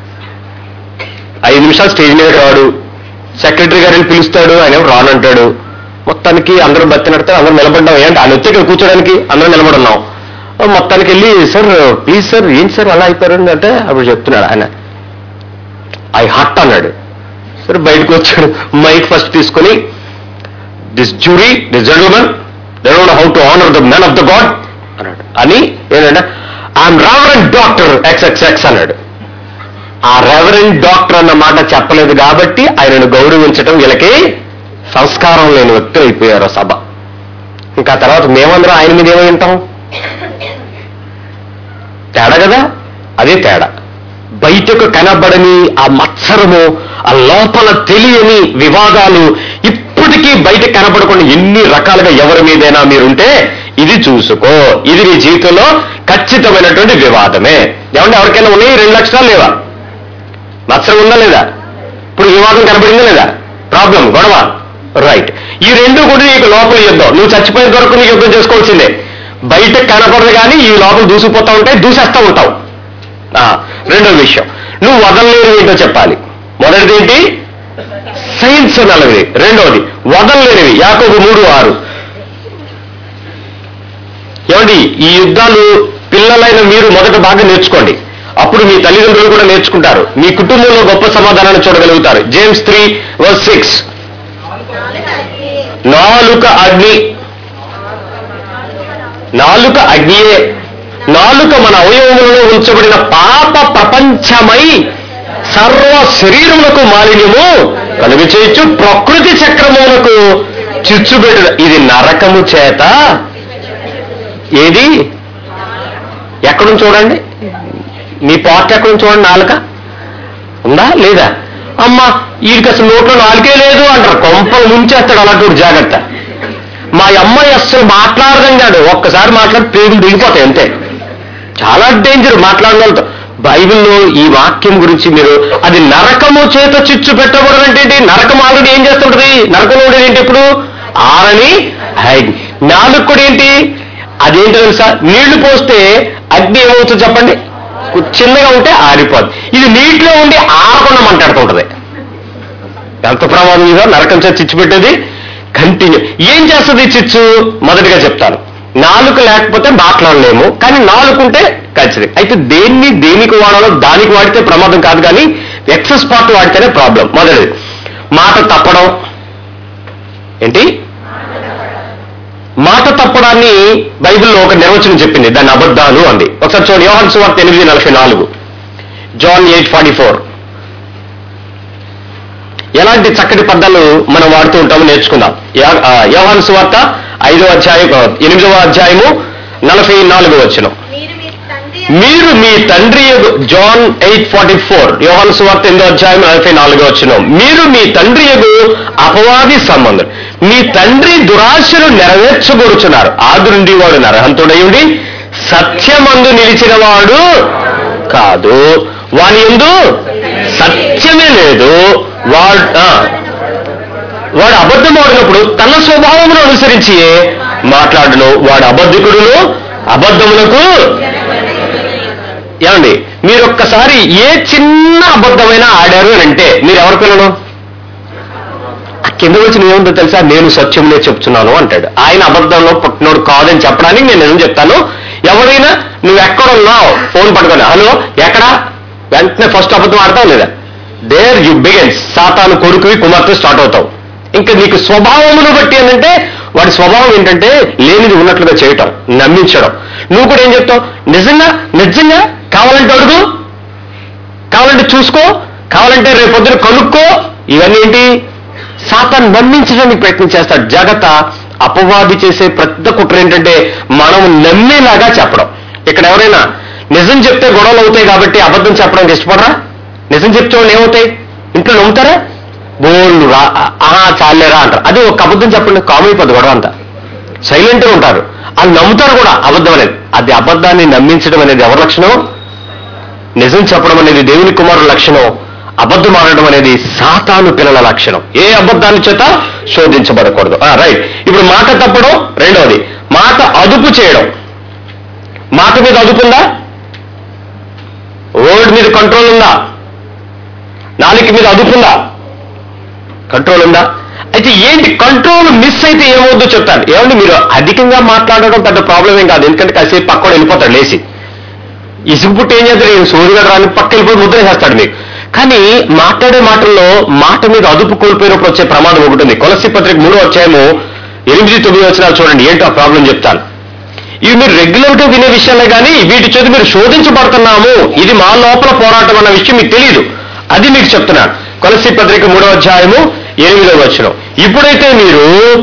Speaker 1: ఐదు నిమిషాలు స్టేజ్ మీద రాడు సెక్రటరీ గారిని పిలుస్తాడు ఆయన ఏమో రానంటాడు మొత్తానికి అందరూ బతి నడతారు అందరూ నిలబడ్డాం ఏంటి ఆయన వచ్చి ఇక్కడ కూర్చోడానికి అందరూ నిలబడున్నాం మొత్తానికి వెళ్ళి సార్ ప్లీజ్ సార్ ఏంటి సార్ అలా అయిపోయారు అంటే అప్పుడు చెప్తున్నాడు ఆయన ఐ హట్ అన్నాడు సరే బయటకు వచ్చాడు మైక్ ఫస్ట్ తీసుకొని this jury this gentlemen they don't how to honour the man of the God అన్నాడు అని ఏంటంటే ఐఎమ్ రెవరెంట్ డాక్టర్ ఎక్స్ అన్నాడు ఆ రెవరెంట్ డాక్టర్ అన్న మాట చెప్పలేదు కాబట్టి ఆయనను గౌరవించడం వీళ్ళకి సంస్కారం లేని వ్యక్తులు అయిపోయారు ఆ సభ ఇంకా తర్వాత మేమందరం ఆయన మీద ఏమై ఉంటాం తేడా కదా అదే తేడా బయటకు కనబడని ఆ మత్సరము ఆ లోపల తెలియని వివాదాలు ఇప్పటికీ బయట కనబడకుండా ఎన్ని రకాలుగా ఎవరి మీదైనా మీరుంటే ఇది చూసుకో ఇది నీ జీవితంలో ఖచ్చితమైనటువంటి వివాదమే ఏమంటే ఎవరికైనా ఉన్నాయి రెండు లక్షణాలు లేవా మత్సరం ఉందా లేదా ఇప్పుడు వివాదం కనబడిందా లేదా ప్రాబ్లం గొడవ రైట్ ఈ రెండు కూడా నీకు లోపల యుద్ధం నువ్వు చచ్చిపోయేంత వరకు నీకు యుద్ధం చేసుకోవాల్సిందే బయట కనపడదు కానీ ఈ లోపల దూసిపోతా ఉంటాయి దూసేస్తా ఉంటావు ఆ, రెండో విషయం నువ్వు వదలలేని ఏంటో చెప్పాలి మొదటిది ఏంటి సైన్స్ నలవి రెండోది వదలలేనివి యాకోబు మూడు ఆరు ఏమండి ఈ యుద్ధాలు పిల్లలైన మీరు మొదట బాగా నేర్చుకోండి అప్పుడు మీ తల్లిదండ్రులు కూడా నేర్చుకుంటారు మీ కుటుంబంలో గొప్ప సమాధానాన్ని చూడగలుగుతారు జేమ్స్ త్రీ వర్స్ సిక్స్ నాలుక అగ్ని నాలుక అగ్నియే నాలుక మన అవయవములలో ఉంచబడిన పాప ప్రపంచమై సర్వ శరీరములకు మాలిన్యము కలుగు చేయొచ్చు ప్రకృతి చక్రములకు చిచ్చుబెడు ఇది నరకము చేత ఏది ఎక్కడుంది చూడండి మీ పార్ట్ ఎక్కడుంది చూడండి నాలుక ఉందా లేదా అమ్మా వీడికి అసలు నోట్లో నాలుకే లేదు అంటారు కొంపలు ముంచేస్తాడు అలాంటి వాడు జాగ్రత్త మా అమ్మాయి అస్సలు మాట్లాడదంగాడు ఒక్కసారి మాట్లాడి పేగులు దిగిపోతాయి అంతే చాలా డేంజర్ మాట్లాడగలతో బైబిల్లో ఈ వాక్యం గురించి మీరు అది నరకము చేత చిచ్చు పెట్టకూడదంటే ఏంటి నరకం ఆల్రెడీ ఏం చేస్తుంటది నరకంలో ఉండేది ఏంటి ఇప్పుడు ఆరని అగ్ని నాలుగు కూడా ఏంటి అదేంటి తెలుసా నీళ్లు పోస్తే అగ్ని ఏమవుతుంది చెప్పండి చిన్నగా ఉంటే ఆరిపోదు ఇది నీటిలో ఉండి ఆరకుండా మంటాడుతుంటది ఎంత ప్రమాదం ఇదో నరకం చేత చిచ్చు పెట్టేది కంటిన్యూ ఏం చేస్తుంది ఈ చిచ్చు మొదటిగా చెప్తాను నాలుక లేకపోతే మాట్లాడలేము కానీ నాలుగు ఉంటే ఖచ్చితంగా అయితే దేన్ని దేనికి వాడాలో దానికి వాడితే ప్రమాదం కాదు కానీ ఎక్సెస్ పార్ట్ వాడితేనే ప్రాబ్లం మొదటిది మాట తప్పడం ఏంటి మాట తప్పడాన్ని బైబిల్లో ఒక నిర్వచనం చెప్పింది దాన్ని అబద్ధాలు అంది ఒకసారి చూడండి యోహన్ సువార్త ఎనిమిది నలభై నాలుగు జాన్ ఎయిట్ ఫార్టీ ఫోర్ ఎలాంటి చక్కటి పద్దాలు మనం వాడుతూ ఉంటామో నేర్చుకుందాం యా- ఆ, యోహాను సువార్త ఐదో అధ్యాయం ఆ, ఎనిమిదవ అధ్యాయము నలభై నాలుగో వచనం
Speaker 2: మీరు మీ తండ్రి
Speaker 1: మీరు మీ తండ్రి యొగు- జాన్ ఎయిట్ ఫార్టీ ఫోర్ యోహాను సువార్త ఎనిమిదో అధ్యాయం నలభై నాలుగో వచనం మీరు మీ తండ్రి యొగు అపవాది సంబంధం మీ తండ్రి దురాశను నెరవేర్చగొరుచున్నారు ఆది నుండి వాడు నరహంతుడయుడి సత్యమందు నిలిచిన వాడు కాదు వాని ఎందు సత్యమే లేదు వాడు ఆ, వాడు అబద్ధం ఆడినప్పుడు తన స్వభావమును అనుసరించి మాట్లాడును వాడు అబద్ధికుడును అబద్ధములకు ఏమండి మీరు ఒక్కసారి ఏ చిన్న అబద్ధమైనా ఆడారు అని అంటే మీరు ఎవరి పిల్లలు ఆ కింద వచ్చిన ఏముందో తెలుసా నేను సత్యమునే చెప్తున్నాను అంటాడు ఆయన అబద్ధంలో పుట్టినోడు కాదని చెప్పడానికి నేను నిజం చెప్తాను ఎవరైనా నువ్వు ఎక్కడున్నావు ఫోన్ పట్టుకొని హలో ఎక్కడా వెంటనే ఫస్ట్ అబద్ధం ఆడతావు లేదా దేర్ యు బిగన్స్ సాతాను కొడుకువి కుమార్తె స్టార్ట్ అవుతావు ఇంకా నీకు స్వభావమును బట్టి ఏంటంటే వాడి స్వభావం ఏంటంటే లేనిది ఉన్నట్లుగా చేయటం నమ్మించడం నువ్వు కూడా ఏం చెప్తావు నిజంగా నిజంగా కావాలంటే అడుగు కావాలంటే చూసుకో కావాలంటే రేపు పొద్దున కనుక్కో ఇవన్నీ ఏంటి సాతాన్ నమ్మించడానికి ప్రయత్నం చేస్తాడు జాగ్రత్త అపవాది చేసే పెద్ద కుట్ర ఏంటంటే మనం నమ్మేలాగా చెప్పడం ఇక్కడ ఎవరైనా నిజం చెప్తే గొడవలు అవుతాయి కాబట్టి అబద్ధం చెప్పడానికి ఇష్టపడరా నిజం చెప్తే వాళ్ళు ఏమవుతాయి ఇంట్లో నమ్ముతారా బోళ్ళు రా ఆహా చాలేరా అంటారు అది ఒక అబద్ధం చెప్పండి కామెడీ పది గొడవ అంతా సైలెంట్గా ఉంటారు వాళ్ళు నమ్ముతారు కూడా అబద్ధం అనేది అది అబద్ధాన్ని నమ్మించడం అనేది ఎవరి లక్షణం నిజం చెప్పడం అనేది దేవుని కుమారుల లక్షణం అబద్ధం ఆడడం అనేది సాతాను పిల్లల లక్షణం ఏ అబద్ధాన్ని చేత శోధించబడకూడదు రైట్ ఇప్పుడు మాట తప్పడం రెండవది మాట అదుపు చేయడం మాట మీద అదుపు ఉందా వర్డ్ మీద కంట్రోల్ ఉందా నాలుక మీద అదుపు ఉందా కంట్రోల్ ఉందా అయితే ఏంటి కంట్రోల్ మిస్ అయితే ఏమవుద్దో చెప్తాను ఏమండి మీరు అధికంగా మాట్లాడడం పెద్ద ప్రాబ్లం ఏం కాదు ఎందుకంటే కాసేపు పక్కన వెళ్ళిపోతాడు లేచి ఇసుగు పుట్టి ఏం చేస్తాడు ఈయన సూర్యుడు రాని పక్క వెళ్ళిపోయి ముద్ర చేస్తాడు మీకు కానీ మాట్లాడే మాటల్లో మాట మీద అదుపు కోల్పోయినప్పుడు వచ్చే ప్రమాదం ఒకటి ఉంది కొలసి పత్రిక మూడో అధ్యాయము ఎనిమిది తొమ్మిది వచ్చినా చూడండి ఏంటో ఆ ప్రాబ్లం చెప్తాను ఇవి మీరు రెగ్యులర్ గా వినే విషయాలే కానీ వీటి చేతి మీరు శోధించబడుతున్నాము ఇది మా లోపల పోరాటం అన్న విషయం మీకు తెలియదు అది మీకు చెప్తున్నాను కొలసి పత్రిక మూడో అధ్యాయము ఎనిమిదో వచ్చిన ఇప్పుడైతే మీరు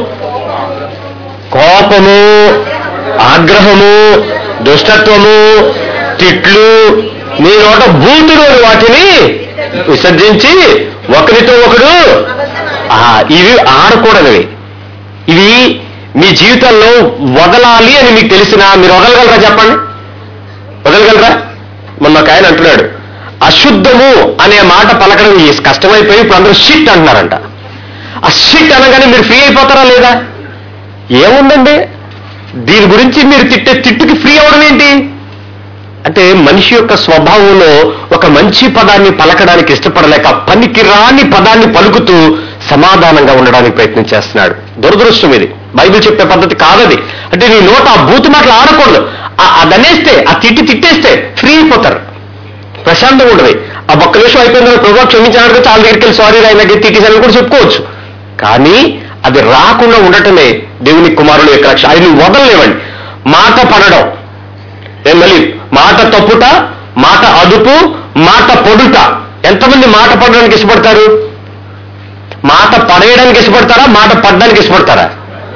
Speaker 1: కోపము ఆగ్రహము దుష్టత్వము తిట్లు మీ నోట బూతులు వాటిని విసర్జించి ఒకరితో ఒకడు ఆ, ఇవి ఆడకూడనివి ఇవి మీ జీవితంలో వదలాలి అని మీకు తెలిసినా మీరు వదలగలరా చెప్పండి వదలగలరా మొన్న ఒక ఆయన అంటున్నాడు అశుద్ధము అనే మాట పలకడం ఈ కష్టమైపోయి ఇప్పుడు అందరూ షిట్ అంటున్నారంట ఆ షిట్ అనగానే మీరు ఫ్రీ అయిపోతారా లేదా ఏముందండి దీని గురించి మీరు తిట్టే తిట్టుకి ఫ్రీ అవడం ఏంటి అంటే మనిషి యొక్క స్వభావంలో ఒక మంచి పదాన్ని పలకడానికి ఇష్టపడలేక పనికి రాని పదాన్ని పలుకుతూ సమాధానంగా ఉండడానికి ప్రయత్నం చేస్తున్నాడు దురదృష్టం ఇది బైబిల్ చెప్పే పద్ధతి కాదది అంటే నీ నోట ఆ బూతు మాటలు ఆడకూడదు ఆ- అది అనేస్తే ఆ తిట్టి తిట్టేస్తే ఫ్రీ అయిపోతారు ప్రశాంతంగా ఉండదు ఆ ఒక్క నిమిషం అయిపోయిన తర్వాత ప్రభావ క్షమించాలంటే చాలా దగ్గరికి వెళ్ళి సారీ ఆయన దగ్గర తిట్టేసారని కూడా చెప్పుకోవచ్చు కానీ అది రాకుండా ఉండటమే దేవుని కుమారుడు యొక్క రక్షణ అది నువ్వు వదలలేవండి మాట పడడం ఏం మళ్ళీ మాట తప్పుట మాట అదుపు మాట పొడుట ఎంతమంది మాట పడడానికి ఇష్టపడతారు మాట పడేయడానికి ఇష్టపడతారా మాట పడడానికి ఇష్టపడతారా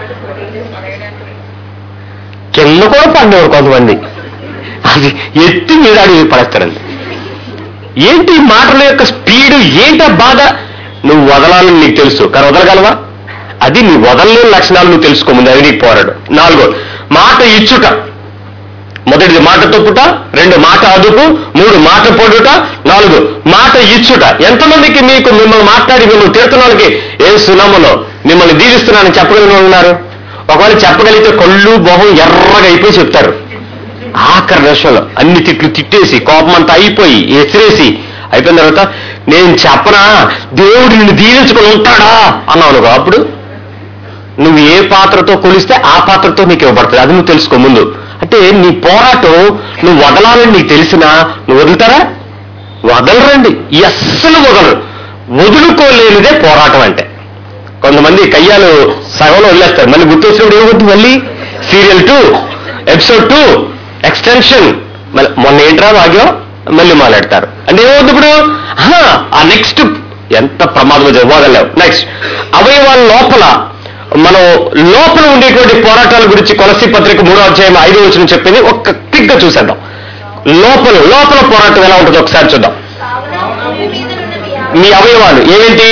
Speaker 1: కింద కూడా పడ్డవారు కొంతమంది అది ఎత్తి మీద అడిగి పడేస్తారండి ఏంటి ఈ మాటల యొక్క స్పీడ్ ఏంట బాధ నువ్వు వదలాలని నీకు తెలుసు కానీ వదలగలవా అది నీ వదలలేని లక్షణాలు నువ్వు తెలుసుకోముందు అది నీకు పోరాడు నాలుగో మాట ఇచ్చుట మొదటిది మాట తొప్పుట రెండు మాట అదుపు మూడు మాట పొడుట నాలుగు మాట ఇచ్చుట ఎంతమందికి మీకు మిమ్మల్ని మాట్లాడి మిమ్మల్ని తిడుతున్న వాళ్ళకి ఏ సునామలో మిమ్మల్ని దీవిస్తున్నానని చెప్పగలిగిన వాళ్ళు ఉన్నారు ఒకవేళ చెప్పగలిగితే కళ్ళు మొహం ఎర్రగా అయిపోయి చెప్తారు ఆఖరి దశలో అన్ని తిట్లు తిట్టేసి కోపం అంతా అయిపోయి ఎసిరేసి అయిపోయిన తర్వాత నేను చెప్పనా దేవుడు నిన్ను దీవించుకొని ఉంటాడా అన్నావు నువ్వు అప్పుడు నువ్వు ఏ పాత్రతో కొలిస్తే ఆ పాత్రతో నీకు ఇవ్వబడుతుంది అది నువ్వు తెలుసుకో ముందు అంటే నీ పోరాటం నువ్వు వదలాలని నీకు తెలిసినా నువ్వు వదులుతారా వదలరండి అస్సలు వదలరు వదులుకోలేనిదే పోరాటం అంటే కొంతమంది కయ్యాలు సగంలో వదిలేస్తారు మళ్ళీ గుర్తొచ్చినప్పుడు ఏమవుతుంది మళ్ళీ serial two episode two extension మళ్ళీ మొన్న ఏంట్రా భాగ్యం మళ్ళీ మాట్లాడతారు అంటే ఏమవుతుంది ఇప్పుడు ఆహా, ఆ నెక్స్ట్ ఎంత ప్రమాదం వదలలేవు నెక్స్ట్ అవయవాల లోపల మనం లోపల ఉండేటువంటి పోరాటాల గురించి కొలసి పత్రిక మూడో అధ్యాయం ఐదో వచ్చిన చెప్పింది ఒక్క క్లిక్ గా చూసేద్దాం లోపల లోపల పోరాటం ఎలా ఉంటుందో ఒకసారి చూద్దాం
Speaker 2: కావున భూమి మీద నున్నవి
Speaker 1: మీ అవయవాలు ఏమిటి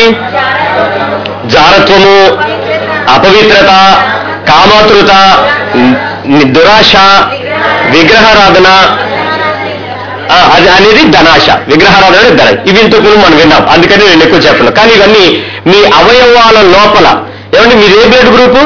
Speaker 1: జారత్వము అపవిత్రత కామాతృత ని- దురాశ విగ్రహారాధన ఆ, అది అనేది ధనాశ విగ్రహారాధన అనేది ధన ఇవి ఇంతకు ముందు మనం విన్నాం అందుకని నేను ఎక్కువ చెప్పను కానీ ఇవన్నీ మీ అవయవాల లోపల ఏమంటే మీరు ఏ బ్లడ్ గ్రూపు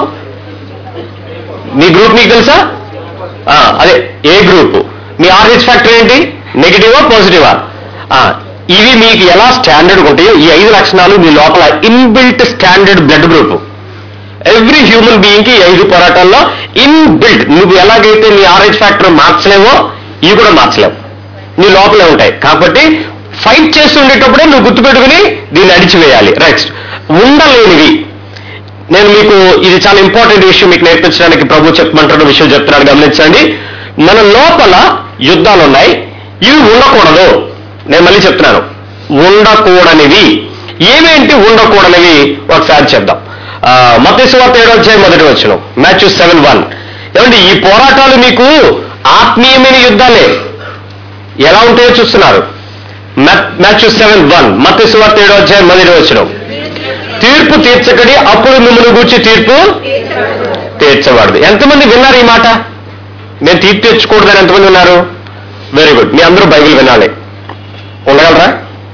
Speaker 1: మీ గ్రూప్ మీకు తెలుసా ఆ, అదే ఏ గ్రూప్ మీ ఆర్హెచ్ ఫ్యాక్టర్ ఏంటి నెగిటివా పాజిటివా ఇవి మీకు ఎలా స్టాండర్డ్ ఉంటాయో ఈ ఐదు లక్షణాలు మీ లోపల inbuilt standard blood group every human being కి ఈ ఐదు పోరాటాల్లో ఇన్బిల్ట్ నువ్వు ఎలాగైతే నీ ఆర్హెచ్ ఫ్యాక్టర్ మార్చలేవో ఇవి కూడా మార్చలేవు నీ లోపలే ఉంటాయి కాబట్టి ఫైట్ చేస్తుండేటప్పుడే నువ్వు గుర్తుపెట్టుకుని దీన్ని అడిచివేయాలి రైట్ ఉండలేనివి నేను మీకు ఇది చాలా ఇంపార్టెంట్ విషయం మీకు నేర్పించడానికి ప్రభు చెప్పమంటున్న విషయం చెప్తున్నాను గమనించండి మన లోపల యుద్ధాలు ఉన్నాయి ఇవి ఉండకూడదు నేను మళ్ళీ చెప్తున్నాను ఉండకూడనివి ఏమేంటి ఉండకూడనివి ఒకసారి చెప్దాం మతేశ్వార్త ఏడో అధ్యాయం మొదటి వచ్చిన మ్యాచ్ సెవెన్ వన్ ఏమండి ఈ పోరాటాలు మీకు ఆత్మీయమైన యుద్ధాలే ఎలా ఉంటాయో చూస్తున్నారు మ్యాథ్యూ సెవెన్ వన్ మత సువార్త ఏడో అధ్యాయం మొదటి వచ్చిన తీర్పు తీర్చకడి అప్పుడు మిమ్మల్ని గూర్చి తీర్పు తీర్చబడదు ఎంతమంది విన్నారు ఈ మాట నేను తీర్పు తెచ్చుకూడదని ఎంతమంది ఉన్నారు వెరీ గుడ్ మీ అందరూ బైబిల్ వినాలి ఉండగలరా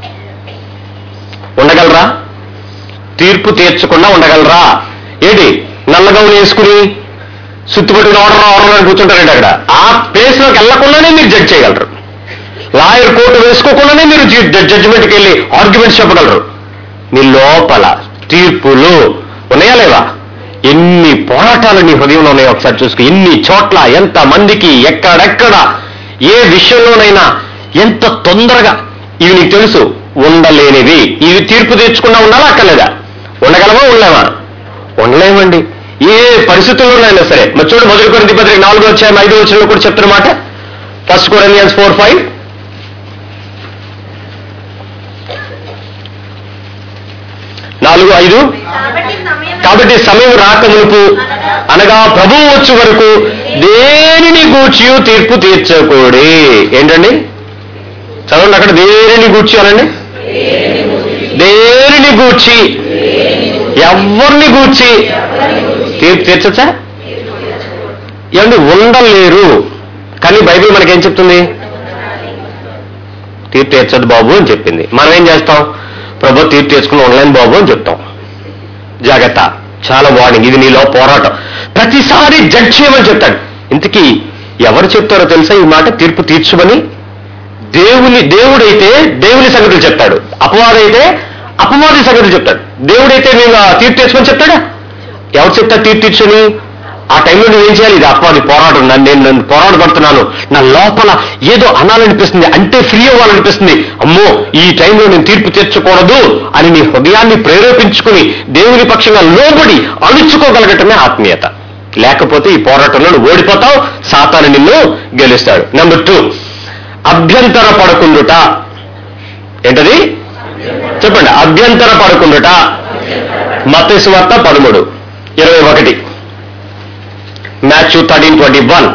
Speaker 1: ఉండగలరా తీర్పు తీర్చకుండా ఉండగలరా ఏంటి నల్లగౌలు వేసుకుని సుత్తుపట్టుకుని ఆర్డర్ ఆర్డర్ అని కూర్చుంటారండి అక్కడ ఆ ప్లేస్ లోకి వెళ్లకుండానే మీరు జడ్జ్ చేయగలరు లాయర్ కోర్టు వేసుకోకుండానే మీరు జడ్జిమెంట్కి వెళ్ళి ఆర్గ్యుమెంట్స్ చెప్పగలరు మీ లోపల తీర్పులు ఉన్నాయా లేవా ఎన్ని పోరాటాలు నీ హృదయంలో ఉన్నాయో ఒకసారి చూసుకో ఎన్ని చోట్ల ఎంత మందికి ఎక్కడెక్కడ ఏ విషయంలోనైనా ఎంత తొందరగా ఇవి నీకు తెలుసు ఉండలేనివి ఇవి తీర్పు తెచ్చుకుండా ఉండాలా అక్కర్లేదా ఉండగలమా ఉండలేమా ఉండలేమండి ఏ పరిస్థితుల్లోనైనా సరే మరి చూడు మొదటి కొరింది పత్రిక నాలుగో వచ్చాయి ఐదు వచ్చిన కూడా చెప్తున్నమాట ఫస్ట్ కొరిందియన్స్ ఫోర్ ఫైవ్ నాలుగు ఐదు
Speaker 2: కాబట్టి సమయం
Speaker 1: కాబట్టి సమయం రాకమునుపు అనగా ప్రభువు వచ్చే వరకు దేనిని గూర్చి తీర్పు తీర్చకూడి ఏంటండి చదవండి అక్కడ దేనిని గూర్చి అనండి దేనిని గూర్చి ఎవరిని గూర్చి తీర్పు తీర్చచ్చా ఏమండి ఉండలేరు కానీ బైబిల్ మనకేం చెప్తుంది తీర్పు తీర్చదు బాబు అని చెప్పింది మనం ఏం చేస్తాం ప్రభు తీర్పు తెచ్చుకుని ఉండలేని బాబు అని చెప్తాం జాగ్రత్త చాలా వార్నింగ్ ఇది నీలో పోరాటం ప్రతిసారి జడ్జ్ చేయమని చెప్తాడు ఇంతకీ ఎవరు చెప్తారో తెలుసా ఈ మాట తీర్పు తీర్చమని దేవుని దేవుడైతే దేవుని సంగతులు చెప్తాడు అపవాదైతే అపవాది సంగతులు చెప్తాడు దేవుడైతే మేము ఆ తీర్పు తెచ్చుకొని చెప్తాడా ఎవరు చెప్తారు తీర్పు తీర్చని ఆ టైంలో నువ్వేం చేయాలి ఇది అపవాది పోరాటం నన్ను నేను నన్ను పోరాటపడుతున్నాను నా లోపల ఏదో అనాలనిపిస్తుంది అంటే ఫ్రీ అవ్వాలనిపిస్తుంది అమ్మో ఈ టైంలో నేను తీర్పు తీర్చకూడదు అని నీ హృదయాన్ని ప్రేరేపించుకుని దేవుని పక్షంగా లోబడి అణుచుకోగలగటమే ఆత్మీయత లేకపోతే ఈ పోరాటంలో నువ్వు ఓడిపోతావు సాతాను నిన్ను గెలుస్తాడు నెంబర్ టూ అభ్యంతర పడకుండుట ఏంటది చెప్పండి అభ్యంతర పడకుండుట మత్స్సు వార్త పదమూడు ఇరవై ఒకటి మ్యాథ్యూ థర్టీన్ ట్వంటీ వన్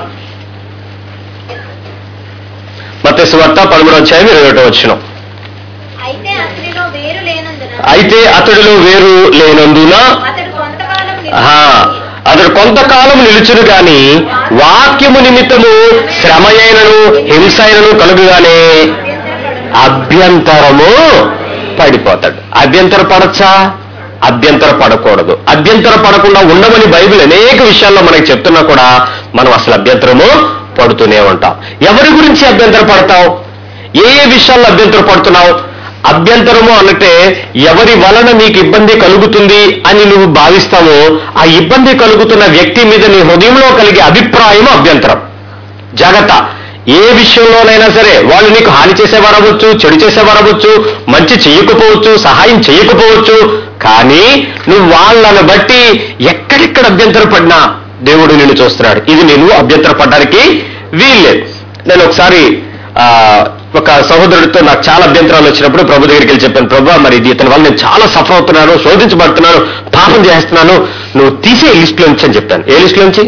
Speaker 1: మత్స్సు వార్త పదమూడు వచ్చాయి ఇరవై ఒకటి వచ్చిన
Speaker 2: అయితే అతనిలో వేరు లేనందున
Speaker 1: అయితే అతడిలో వేరు లేనందున
Speaker 2: అతడు కొంతకాలం
Speaker 1: ఆహా, అతడు కొంతకాలం నిలుచును గాని వాక్యము నిమిత్తము శ్రమ అయినను హింస అయినను కలుగుగానే అభ్యంతరము పడిపోతాడు అభ్యంతర పడచ్చా అభ్యంతర పడకూడదు అభ్యంతర పడకుండా ఉండమని బైబిల్ అనేక విషయాల్లో మనకి చెప్తున్నా కూడా మనం అసలు అభ్యంతరము పడుతూనే ఉంటాం ఎవరి గురించి అభ్యంతర పడతావు ఏ ఏ విషయాల్లో అభ్యంతర పడుతున్నావు అభ్యంతరము అన్నట్టే ఎవరి వలన నీకు ఇబ్బంది కలుగుతుంది అని నువ్వు భావిస్తావో ఆ ఇబ్బంది కలుగుతున్న వ్యక్తి మీద నీ హృదయంలో కలిగే అభిప్రాయం అభ్యంతరం జాగ్రత్త ఏ విషయంలోనైనా సరే వాళ్ళు నీకు హాని చేసేవారు అవ్వచ్చు చెడు చేసేవారు అవ్వచ్చు మంచి చేయకపోవచ్చు సహాయం చేయకపోవచ్చు కానీ నువ్వు వాళ్ళను బట్టి ఎక్కడెక్కడ అభ్యంతర పడినా దేవుడు నిన్ను చూస్తున్నాడు ఇది నేను అభ్యంతర పడడానికి వీల్లేదు నేను ఒకసారి ఆ, ఒక సహోదరుడితో నాకు చాలా అభ్యంతరాలు వచ్చినప్పుడు ప్రభు దగ్గరికి వెళ్ళి చెప్పాను ప్రభు మరి ఇది ఇతని వల్ల నేను చాలా సఫర్ అవుతున్నాను శోధించబడుతున్నాను పాపం చేస్తున్నాను నువ్వు తీసే లిస్టులో నుంచి అని చెప్పాను ఏ లిస్టులో నుంచి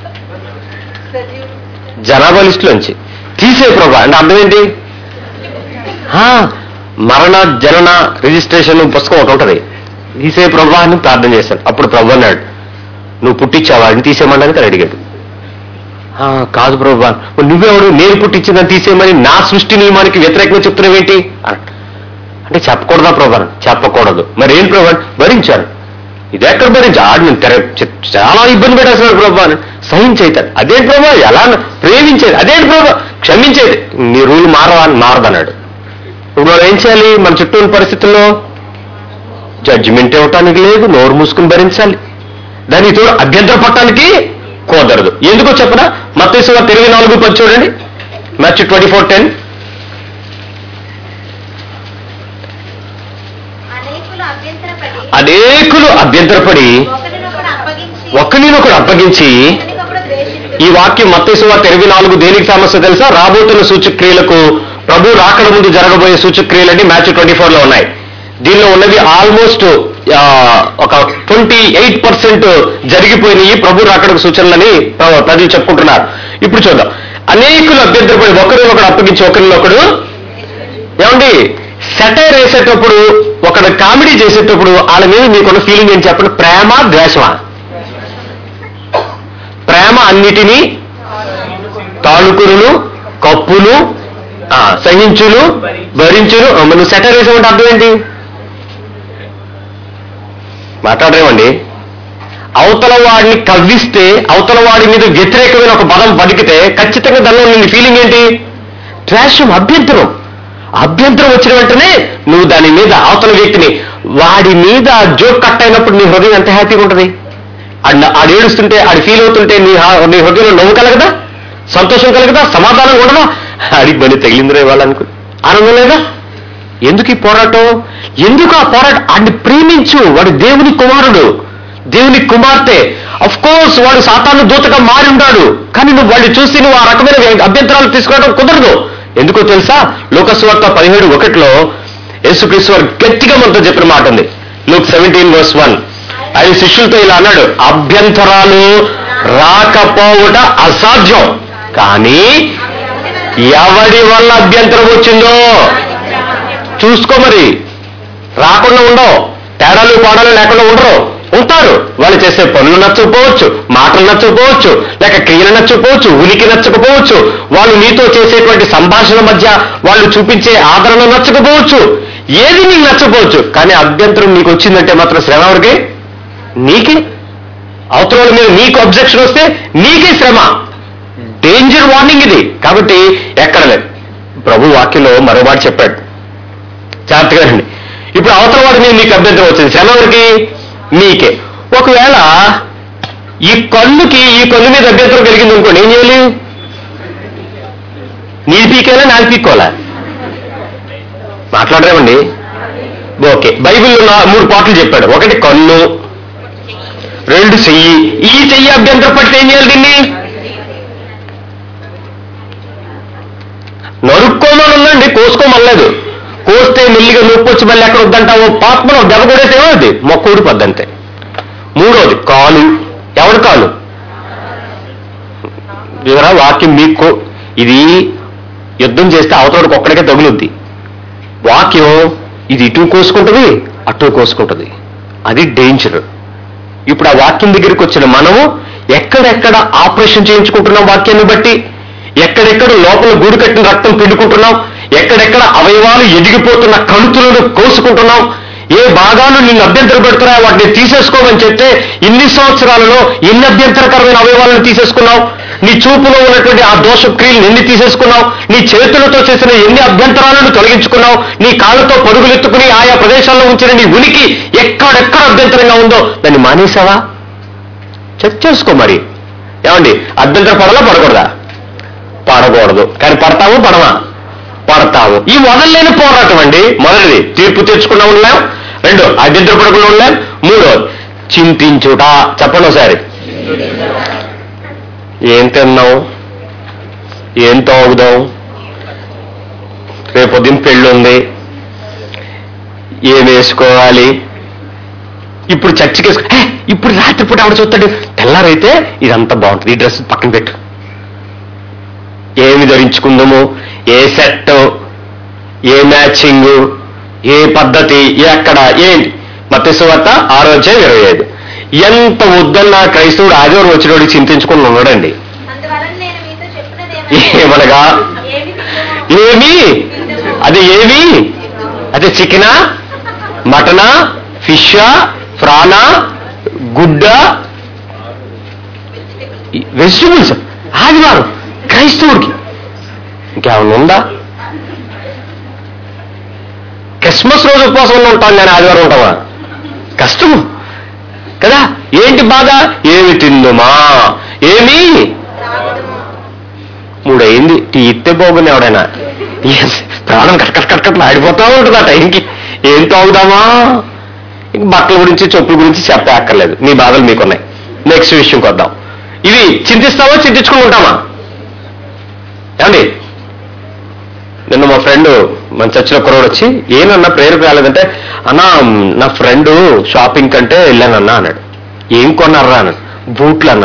Speaker 1: జనాభా లిస్టులోంచి తీసే ప్రభా అంటే అర్థం ఏంటి ఆ, మరణ జనన రిజిస్ట్రేషన్ పుస్తకం ఒకటి ఉంటుంది తీసే ప్రభా అని ప్రార్థన చేశాను అప్పుడు ప్రభు అన్నాడు నువ్వు పుట్టించావా అని తీసేయమని అని అడిగాడు "ఆ, కాదు ప్రభా మరి నువ్వెవడు నేను పుట్టించిందని తీసేయమని నా సృష్టి నియమానికి వ్యతిరేకంగా చెప్తున్నావేంటి అన్నాడు. అంటే చెప్పకూడదా ప్రభా చెప్పకూడదు మరి ఏం ప్రభా భరించాను ఇది ఎక్కడ భరించి ఆడు నేను తెర చె- చాలా ఇబ్బంది పెట్టేస్తున్నాడు ప్రభా అని సహించైతాడు అదేంటి ప్రభా ఎలా అన్న- ప్రేమించేది అదేంటి ప్రభా క్షమించేది నీ రూల్ మారవా అని మారదన్నాడు ఇప్పుడు మనం ఏం చేయాలి మన చుట్టూ ఉన్న పరిస్థితుల్లో జడ్జిమెంట్ ఇవ్వటానికి లేదు నోరు మూసుకుని భరించాలి దానికి తోడు అభ్యంతర పట్టడానికి కుదరదు ఎందుకో చెప్పనా మత్తేశ్వర ఇరవై నాలుగు పది చూడండి మ్యాచ్ ట్వంటీ ఫోర్ టెన్
Speaker 2: అనేకులు అభ్యంతరపడి
Speaker 1: అనేకులు అభ్యంతరపడి
Speaker 2: ఒకరినొకడు అప్పగించి
Speaker 1: ఒకరినొకడు అప్పగించి
Speaker 2: ఒకరినొకడు ద్వేషించి
Speaker 1: ఈ వాక్యం మత్తేశ్వర ఇరవై నాలుగు దేనికి సమస్య తెలుసా రాబోతున్న సూచక్రియలకు ప్రభు రాకడ ముందు జరగబోయే సూచక్రియలన్నీ మ్యాచ్ ట్వంటీ లో ఉన్నాయి దీనిలో ఉన్నవి ఆల్మోస్ట్ ఒక ట్వంటీ ఎయిట్ పర్సెంట్ జరిగిపోయినాయి ప్రభు రాకడకు సూచనలని ప్ర- ప్రజలు చెప్పుకుంటున్నారు ఇప్పుడు చూద్దాం అనేకులు అభ్యంతరపడి ఒకరిని ఒకడు అప్పగించి ఒకరిని ఒకడు ఏమండి సెటైర్ వేసేటప్పుడు ఒకడు కామెడీ చేసేటప్పుడు వాళ్ళ మీద మీకున్న ఫీలింగ్ ఏంటి చెప్పండి ప్రేమ ద్వేషమా ప్రేమ అన్నిటినీ తాళుకును కప్పును ఆ, సహించును భరించును ఆ, మరి నువ్వు సెటర్ వేసామంటే అర్థం ఏంటి మాట్లాడరేమండి అవతల వాడిని కవ్విస్తే అవతల వాడి మీద వ్యతిరేకమైన ఒక పదం పలికితే ఖచ్చితంగా దానిలో నీ ఫీలింగ్ ఏంటి ద్వేషం అభ్యంతరం అభ్యంతరం వచ్చిన వెంటనే నువ్వు దాని మీద అవతల వ్యక్తిని వాడి మీద జోక్ కట్ అయినప్పుడు నీ హృదయం ఎంత హ్యాపీగా ఉంటుంది ఆడు ఆడు ఏడుస్తుంటే ఆడు ఫీల్ అవుతుంటే నీ హా- నీ హృదయంలో నవ్వు కలగదా సంతోషం కలగదా సమాధానం ఉండదా ఆడికి బండి తగిలిందిరే వాళ్ళనుకో ఆనందం లేదా ఎందుకు ఈ పోరాటం ఎందుకు ఆ పోరాటం ఆడిని ప్రేమించు వాడు దేవుని కుమారుడు దేవుని కుమార్తె అఫ్ కోర్స్ వాడు సాతాను దూతగా మారి ఉంటాడు కానీ నువ్వు వాడిని చూసి నువ్వు ఆ రకమైన అభ్యంతరాలు తీసుకోవడం కుదరదు ఎందుకో తెలుసా లోకస్వార్త పదిహేడు ఒకటిలో యేసుక్రీస్తు వారు గట్టిగా మనతో చెప్పిన మాట ఉంది లోక్ సెవెంటీన్ వర్స్ వన్ ఆయన శిష్యులతో ఇలా అన్నాడు అభ్యంతరాలు రాకపోవుట అసాధ్యం కానీ ఎవడి వల్ల అభ్యంతరం వచ్చిందో చూసుకో మరి రాకుండా ఉండవు తేడాలు పాడాలు లేకుండా ఉండరు ఉంటారు వాళ్ళు చేసే పనులు నచ్చకపోవచ్చు మాటలు నచ్చకపోవచ్చు లేక క్రియలు నచ్చకపోవచ్చు ఉనికి నచ్చకపోవచ్చు వాళ్ళు నీతో చేసేటువంటి సంభాషణ మధ్య వాళ్ళు చూపించే ఆదరణ నచ్చకపోవచ్చు ఏది నీకు నచ్చకపోవచ్చు కానీ అభ్యంతరం నీకు వచ్చిందంటే మాత్రం శ్రమ ఎవరికి నీకే అవతల వాళ్ళ మీద నీకు అబ్జెక్షన్ వస్తే నీకే శ్రమ డేంజర్ వార్నింగ్ ఇది కాబట్టి ఎక్కడ లేదు ప్రభు వాక్యంలో మరో మాట చెప్పాడు జాగ్రత్తగా రండి ఇప్పుడు అవతల వాడి మీద మీకు అభ్యంతరం వచ్చింది శ్రమ ఎవరికి మీకే ఒకవేళ ఈ కన్నుకి ఈ కన్ను మీద అభ్యంతరం కలిగింది అనుకోండి ఏం చేయాలి నీ పీకేలా నాది పీక్కోవాలా మాట్లాడరేమండి ఓకే బైబిల్లో నా- మూడు పాటలు చెప్పాడు ఒకటి కన్ను రెండు చెయ్యి ఈ చెయ్యి అభ్యంతరం పడితే ఏం చేయాలి దీన్ని నరుక్కోమని ఉందండి కోసుకోమనలేదు కోస్తే మెల్లిగా నొప్పి వచ్చి మళ్ళీ ఎక్కడ వద్దంటావు పాత్మలో దెబ్బ కొడేసేమో అది మొక్క ఊడిపోద్ది అంతే మూడోది కాలు ఎవరి కాలు ఇవరా వాక్యం మీకు ఇది యుద్ధం చేస్తే అవతలకి ఒక్కడికే తగులుద్ది వాక్యం ఇది ఇటు కోసుకుంటుంది అటు కోసుకుంటుంది అది డేంజర్ ఇప్పుడు ఆ వాక్యం దగ్గరికి వచ్చిన మనము ఎక్కడెక్కడ ఆపరేషన్ చేయించుకుంటున్నాం వాక్యాన్ని బట్టి ఎక్కడెక్కడ లోపల గూడు కట్టిన రక్తం పిండుకుంటున్నాం ఎక్కడెక్కడ అవయవాలు ఎదిగిపోతున్న కణుతులను కోసుకుంటున్నాం ఏ భాగాలు నిన్ను అభ్యంతర పెడుతున్నాయో వాటిని తీసేసుకోమని చెప్తే ఇన్ని సంవత్సరాలలో ఎన్ని అభ్యంతరకరమైన అవయవాలను తీసేసుకున్నావు నీ చూపులో ఉన్నటువంటి ఆ దోష క్రియలు ఎన్ని తీసేసుకున్నావు నీ చేతులతో చేసిన ఎన్ని అభ్యంతరాలను తొలగించుకున్నావు నీ కాళ్ళతో పరుగులెత్తుకుని ఆయా ప్రదేశాల్లో ఉంచిన నీ ఉనికి ఎక్కడెక్కడ అభ్యంతరంగా ఉందో దాన్ని మానేసావా చెక్ చేసుకో మరి ఏమండి అభ్యంతర పడాలా పడకూడదా పడకూడదు కానీ పడతావు పడవా పడతావు ఈ వదలలేని పోరాటం అండి మొదటిది తీర్పు తెచ్చుకున్నా ఉన్నాం రెండు అభ్యంతర పడకుండా ఉన్నాం మూడో చింతించుట చెప్పండి ఒకసారి ఏం తిన్నాం ఏం తాగుదాం రేపు ఉదయం పెళ్ళి ఉంది ఏం వేసుకోవాలి ఇప్పుడు చర్చికి వేసుకో హే, ఇప్పుడు రాత్రిపూట ఆవిడ చూస్తాడు తెల్లారైతే ఇదంతా బాగుంటుంది ఈ డ్రెస్ పక్కన పెట్టు ఏమి ధరించుకుందాము ఏ సెట్ ఏ మ్యాచింగ్ ఏ పద్ధతి ఎక్కడ ఏంటి మత్స్యవార్త ఆరోగ్యం ఇరవై ఐదు ఎంత వద్దన్నా క్రైస్తవుడు ఆదివారం వచ్చినోడికి చింతించుకుని ఉన్నాడండి
Speaker 2: అందువలన నేను మీతో చెప్పినది
Speaker 1: ఏమనగా
Speaker 2: ఏమి తిందుమో,
Speaker 1: ఏమి అది ఏమి అది చికెనా మటనా ఫిషా ఫ్రానా గుడ్డ వెజిటబుల్స్ ఆదివారం క్రైస్తవుడికి ఇంకేమన్నా ఉందా క్రిస్మస్ రోజు ఉపవాసం ఉంటాం కానీ ఆదివారం ఉంటామా కష్టము కదా ఏంటి బాధ ఏమి తిందుమా ఏమి
Speaker 2: తాగుదుమో,
Speaker 1: మూడు అయింది టీ ఇస్తే బాగుంది ఎవడైనా Yes, ప్రాణం కట్ కట్ కట్ కట్ ఆడిపోతా ఉంటుంది ఆ టైంకి ఏం తాగుదామా ఇంక బట్టల గురించి చెప్పుల గురించి చెప్పే అక్కర్లేదు మీ బాధలు మీకున్నాయి నెక్స్ట్ విషయంకి వద్దాం ఇవి చింతిస్తావా చింతించుకుని ఉంటామా ఏమండి నిన్న మా ఫ్రెండ్ మన చర్చిలో కురవాడు వచ్చి ఏనన్నా ప్రేరకు రాలేదంటే అన్నా నా ఫ్రెండ్ షాపింగ్ కంటే వెళ్ళానన్నా అన్నాడు ఏం కొన్నారా అన్నాడు బూట్లు అన్నాను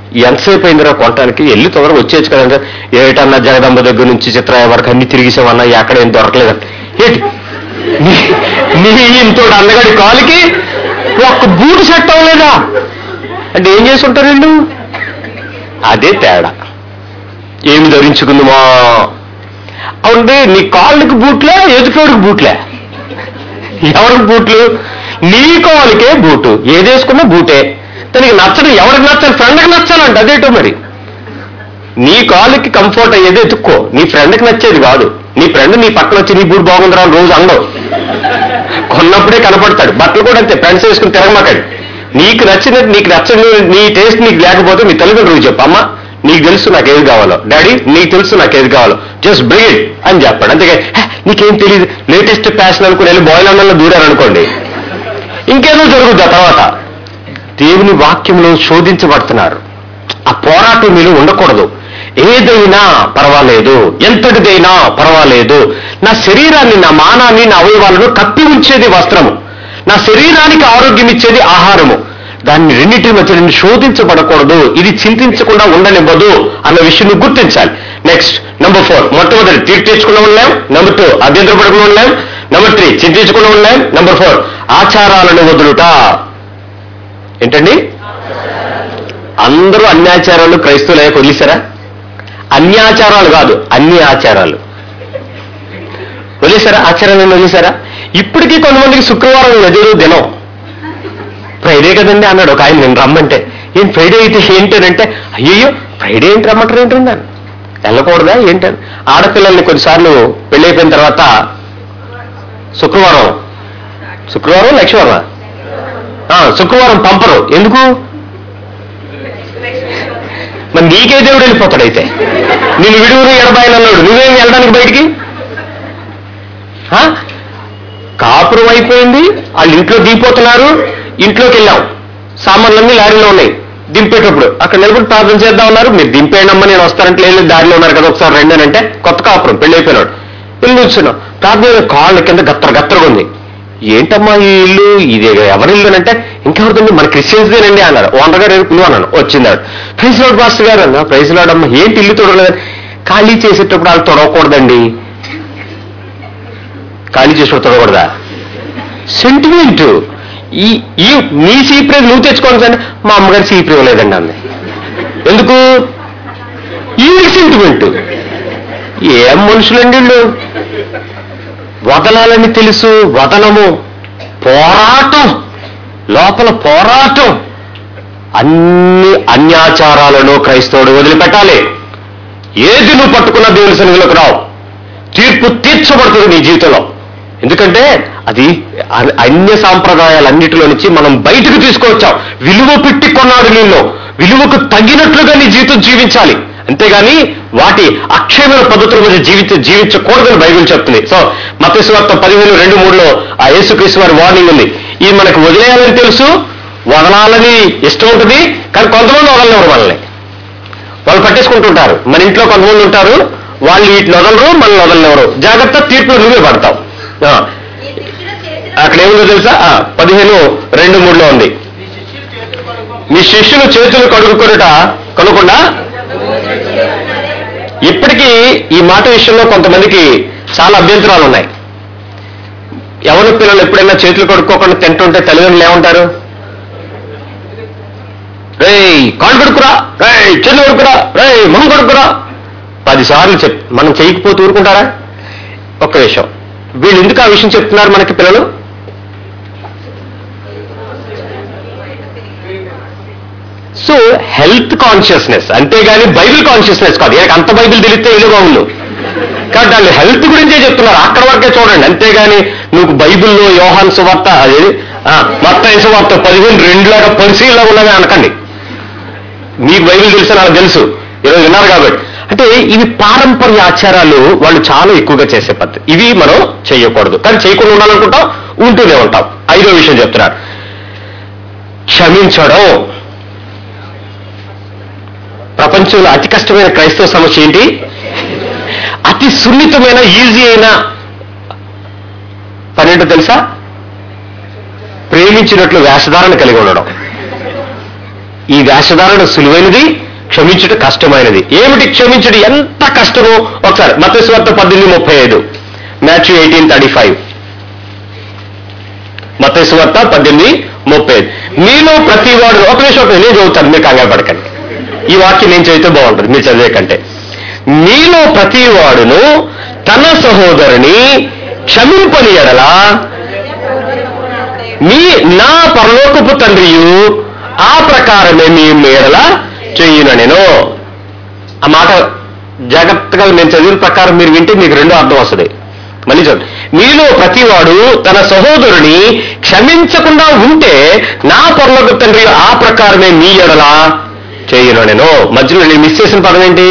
Speaker 1: ఎంతసేపు అయిందిరా కొనటానికి వెళ్ళి తొందరగా వచ్చేయచ్చు కదంటే ఏటన్నా జగదంబ దగ్గర నుంచి చిత్రాయ వరకు అన్ని తిరిగిసామన్నా ఎక్కడ ఏం దొరకలేదు ఏంటి నీ- నీ ఇంతోడు అన్నగాడి కాలుకి ఒక్క బూటు సెట్ అవ్వలేదా అంటే ఏం చేసి ఉంటారు వీళ్ళు అదే తేడా ఏమి ధరించుకుందామా అవునండి నీ కాళ్ళకి బూట్లే ఎదుటోడికి బూట్లే ఎవరికి బూట్లు నీ కాలుకే బూటు ఏదేసుకున్నా బూటే తనకి నచ్చడం ఎవరికి నచ్చాలి ఫ్రెండ్కి నచ్చాలంట అదేటో మరి నీ కాలుకి కంఫర్ట్ అయ్యేది ఎత్తుక్కో నీ ఫ్రెండ్కి నచ్చేది కాదు నీ ఫ్రెండ్ నీ పక్కన వచ్చి నీ బూట్ బాగుందిరా అని రోజు అండవు కొన్నప్పుడే కనపడతాడు బట్టలు కూడా అంతే ఫ్రెండ్స్ వేసుకుని తిరగమాకండి నీకు నచ్చినట్టు నీకు నచ్చని నీ టేస్ట్ నీకు లేకపోతే మీ తల్లిదండ్రులు చెప్పు అమ్మా నీకు తెలుసు నాకు ఏది కావాలో డాడీ నీకు తెలుసు నాకు ఏది కావాలో జస్ట్ బ్రింగ్ ఇట్ అని చెప్పాడు అంతే నీకేం తెలియదు లేటెస్ట్ ఫ్యాషన్ అనుకుని వెళ్ళి బాయిల్ అన్నంలో దూరారనుకోండి ఇంకేదో జరుగుద్ది ఆ తర్వాత దేవుని వాక్యంలో శోధించబడుతున్నారు ఆ పోరాటం మీరు ఉండకూడదు ఏదైనా పర్వాలేదు ఎంతటిదైనా పర్వాలేదు నా శరీరాన్ని నా మానాన్ని నా అవయవాలను కప్పి ఉంచేది వస్త్రము నా శరీరానికి ఆరోగ్యం ఇచ్చేది ఆహారము దాన్ని రెండింటి మధ్య నేను శోధించబడకూడదు ఇది చింతించకుండా ఉండనివ్వదు అన్న విషయం నువ్వు గుర్తించాలి నెక్స్ట్ నెంబర్ ఫోర్ మొట్టమొదటి తీర్పు తెచ్చుకుని ఉండలేం నెంబర్ టూ అభ్యంతరపడకుండా ఉండలేం నెంబర్ త్రీ చింతించకుండా ఉండలేం నెంబర్ ఫోర్ ఆచారాలను వదులుట ఏంటండి అందరూ అన్యాచారాలు క్రైస్తవులే వదిలేశారా అన్యాచారాలు కాదు అన్ని ఆచారాలు వదిలేశారా ఆచారాలను వదిలేశారా ఇప్పటికీ కొంతమందికి శుక్రవారం నదిలో దినం ఫ్రైడే కదండి అన్నాడు ఒక ఆయన నేను రమ్మంటే ఏం ఫ్రైడే అయితే ఏంటనంటే అయ్యో ఫ్రైడే ఏంటి రమ్మంటారు ఏంటండి అని వెళ్ళకూడదా ఏంటని ఆడపిల్లల్ని కొన్నిసార్లు పెళ్ళైపోయిన తర్వాత శుక్రవారం శుక్రవారం లక్ష్మీవారం ఆ, శుక్రవారం పంపరు ఎందుకు మరి నీకే దేవుడు వెళ్ళిపోతాడైతే నేను విడుగురు ఎడబాయలు అన్నాడు నువ్వేం వెళ్ళడానికి బయటికి ఆ? కాపురం అయిపోయింది వాళ్ళు ఇంట్లో దిగిపోతున్నారు ఇంట్లోకి వెళ్ళాం సామాన్లన్నీ లారీలో ఉన్నాయి దింపేటప్పుడు అక్కడ నిలబడి ప్రార్థన చేద్దాం ఉన్నారు మీరు దింపేయడమ్మా నేను వస్తానంటే లేదు దారిలో ఉన్నారు కదా ఒకసారి రండి అని అంటే కొత్త కాపురం పెళ్ళి అయిపోయినాడు ఇల్లు కూర్చున్నాం ప్రార్థన కాళ్ళ కింద గత్తర గత్తరగా ఉంది ఏంటమ్మా ఈ ఇల్లు ఇది ఎవరి ఇల్లు అంటే ఇంకెవరిదండి మన క్రిస్టియన్స్దేనండి అన్నారు ఓనర్ గారు పిలువ అన్నాను వచ్చిందాడు ప్రైజ్ లాడ్ మాస్టర్ గారు అన్న ప్రైజ్ లాడ్ అమ్మ ఏంటి ఇల్లు తొడగలేదు ఖాళీ చేసేటప్పుడు వాళ్ళు తొడవకూడదండి ఖాళీ చేసేటప్పుడు తొడకూడదా సెంటిమెంట్ ఈ ఈ నీ సీప్రేజ్ నువ్వు తెచ్చుకోవాలి అంటే మా అమ్మగారు సీప్రే ఇవ్వలేదండి అంది ఎందుకు ఈ సెంటిమెంట్ ఏం మనుషులండి వీళ్ళు వదలాలని తెలుసు వదలము పోరాటం లోపల పోరాటం అన్ని అన్యాచారాలను క్రైస్తవుడు వదిలిపెట్టాలి ఏది నువ్వు పట్టుకున్న దేవుని సన్నిధిలోకి రావు తీర్పు తీర్చబడుతుంది నీ జీవితంలో ఎందుకంటే అది అ- అన్య సాంప్రదాయాలన్నిటిలో నుంచి మనం బయటకు తీసుకొచ్చాం విలువ పెట్టి కొన్నాడు నిన్ను విలువకు తగినట్లుగా నీ జీవితం జీవించాలి అంతేగాని వాటి అక్షయమైన పద్ధతుల మీద జీవిత జీవించకూడదని బైబిల్ చెప్తుంది సో మతేశ్వార్త పదిహేను రెండు మూడులో ఆ యేసుక్రీస్తు వారి వార్నింగ్ ఉంది ఈ మనకు వదిలేయాలని తెలుసు వదలాలని ఇష్టం ఉంటుంది కానీ కొంతమంది వదలలేరు మనల్ని వాళ్ళు పట్టేసుకుంటుంటారు మన ఇంట్లో కొంతమంది ఉంటారు వాళ్ళు వీటిని వదలరు మనల్ని వదలలేవరు జాగ్రత్త తీర్పులో నువ్వే పడతావు ఆ,
Speaker 2: ఈ శిష్యులు చేసిన
Speaker 1: అక్కడ ఏముందో తెలుసా ఆ, పదిహేను రెండు మూడులో ఉంది మీ శిష్యులు చేతులు కడుగుకొనుట కనుకుండా ఇప్పటికీ ఈ మాట విషయంలో కొంతమందికి చాలా అభ్యంతరాలు ఉన్నాయి ఎవరి పిల్లలు ఎప్పుడైనా చేతులు కడుక్కోకుండా తింటుంటే తల్లిదండ్రులు ఏమంటారు రేయ్ కాళ్ళు కడుక్కురా రేయ్ చేతులు కడుక్కురా రేయ్ మొహం కడుక్కురా పదిసార్లు చెప్ మనం చేయకపోతే ఊరుకుంటారా ఒక్క విషయం వీళ్ళు ఎందుకు ఆ విషయం చెప్తున్నారు మనకి పిల్లలు సో హెల్త్ కాన్షియస్నెస్ అంతేగాని బైబిల్ కాన్షియస్నెస్ కాదు ఈయనకి అంత బైబిల్ తెలిస్తే ఇల్లుగా ఉండు కాబట్టి వాళ్ళు హెల్త్ గురించే చెప్తున్నారు అక్కడ వరకే చూడండి అంతేగాని నువ్వు బైబిల్లో యోహాన్ సువార్త అది మత్తాయి సువార్త పదిహేను రెండులాగా పరిశీలన ఉన్నది అనకండి మీకు బైబిల్ తెలుసు నాకు తెలుసు ఈరోజు విన్నారు కాబట్టి అంటే ఇవి పారంపర్య ఆచారాలు వాళ్ళు చాలా ఎక్కువగా చేసే పద్ధతి ఇవి మనం చేయకూడదు కానీ చేయకుండా ఉండాలనుకుంటాం ఉంటూనే ఉంటాం ఐదో విషయం చెప్తున్నారు క్షమించడం ప్రపంచంలో అతి కష్టమైన క్రైస్తవ సమస్య ఏంటి అతి సున్నితమైన ఈజీ అయిన పనేంటో తెలుసా ప్రేమించినట్లు వేషధారణ కలిగి ఉండడం ఈ వేషధారణ సులువైనది క్షమించుట కష్టమైనది ఏమిటి క్షమించుట ఎంత కష్టమో ఒకసారి మతస్వార్త పద్దెనిమిది ముప్పై ఐదు మ్యాచ్ ఎయిటీన్ థర్టీ ఫైవ్ మతస్వార్త పద్దెనిమిది ముప్పై ఐదు మీలో ప్రతి వాడు ఒక నిమిషం ఒక నిమిషం నేను చదువుతాను మీరు కంగారు పడకండి ఈ వాక్యం నేను చదివితే బాగుంటుంది మీరు చదివే కంటే మీలో ప్రతి వాడును తన సహోదరుని క్షమింపని ఎడలా మీ నా పరలోకపు తండ్రియు ఆ ప్రకారమే మీ మేడల చెయ్యున నేను ఆ మాట జాగ్రత్తగా నేను చదివిన ప్రకారం మీరు వింటే మీకు రెండో అర్థం వస్తుంది మళ్ళీ చూడండి మీలో ప్రతివాడు తన సహోదరుని క్షమించకుండా ఉంటే నా పరలోక తండ్రి ఆ ప్రకారమే మీ ఎడల చేయను నేను మధ్యలో నేను మిస్ చేసిన పదం ఏంటి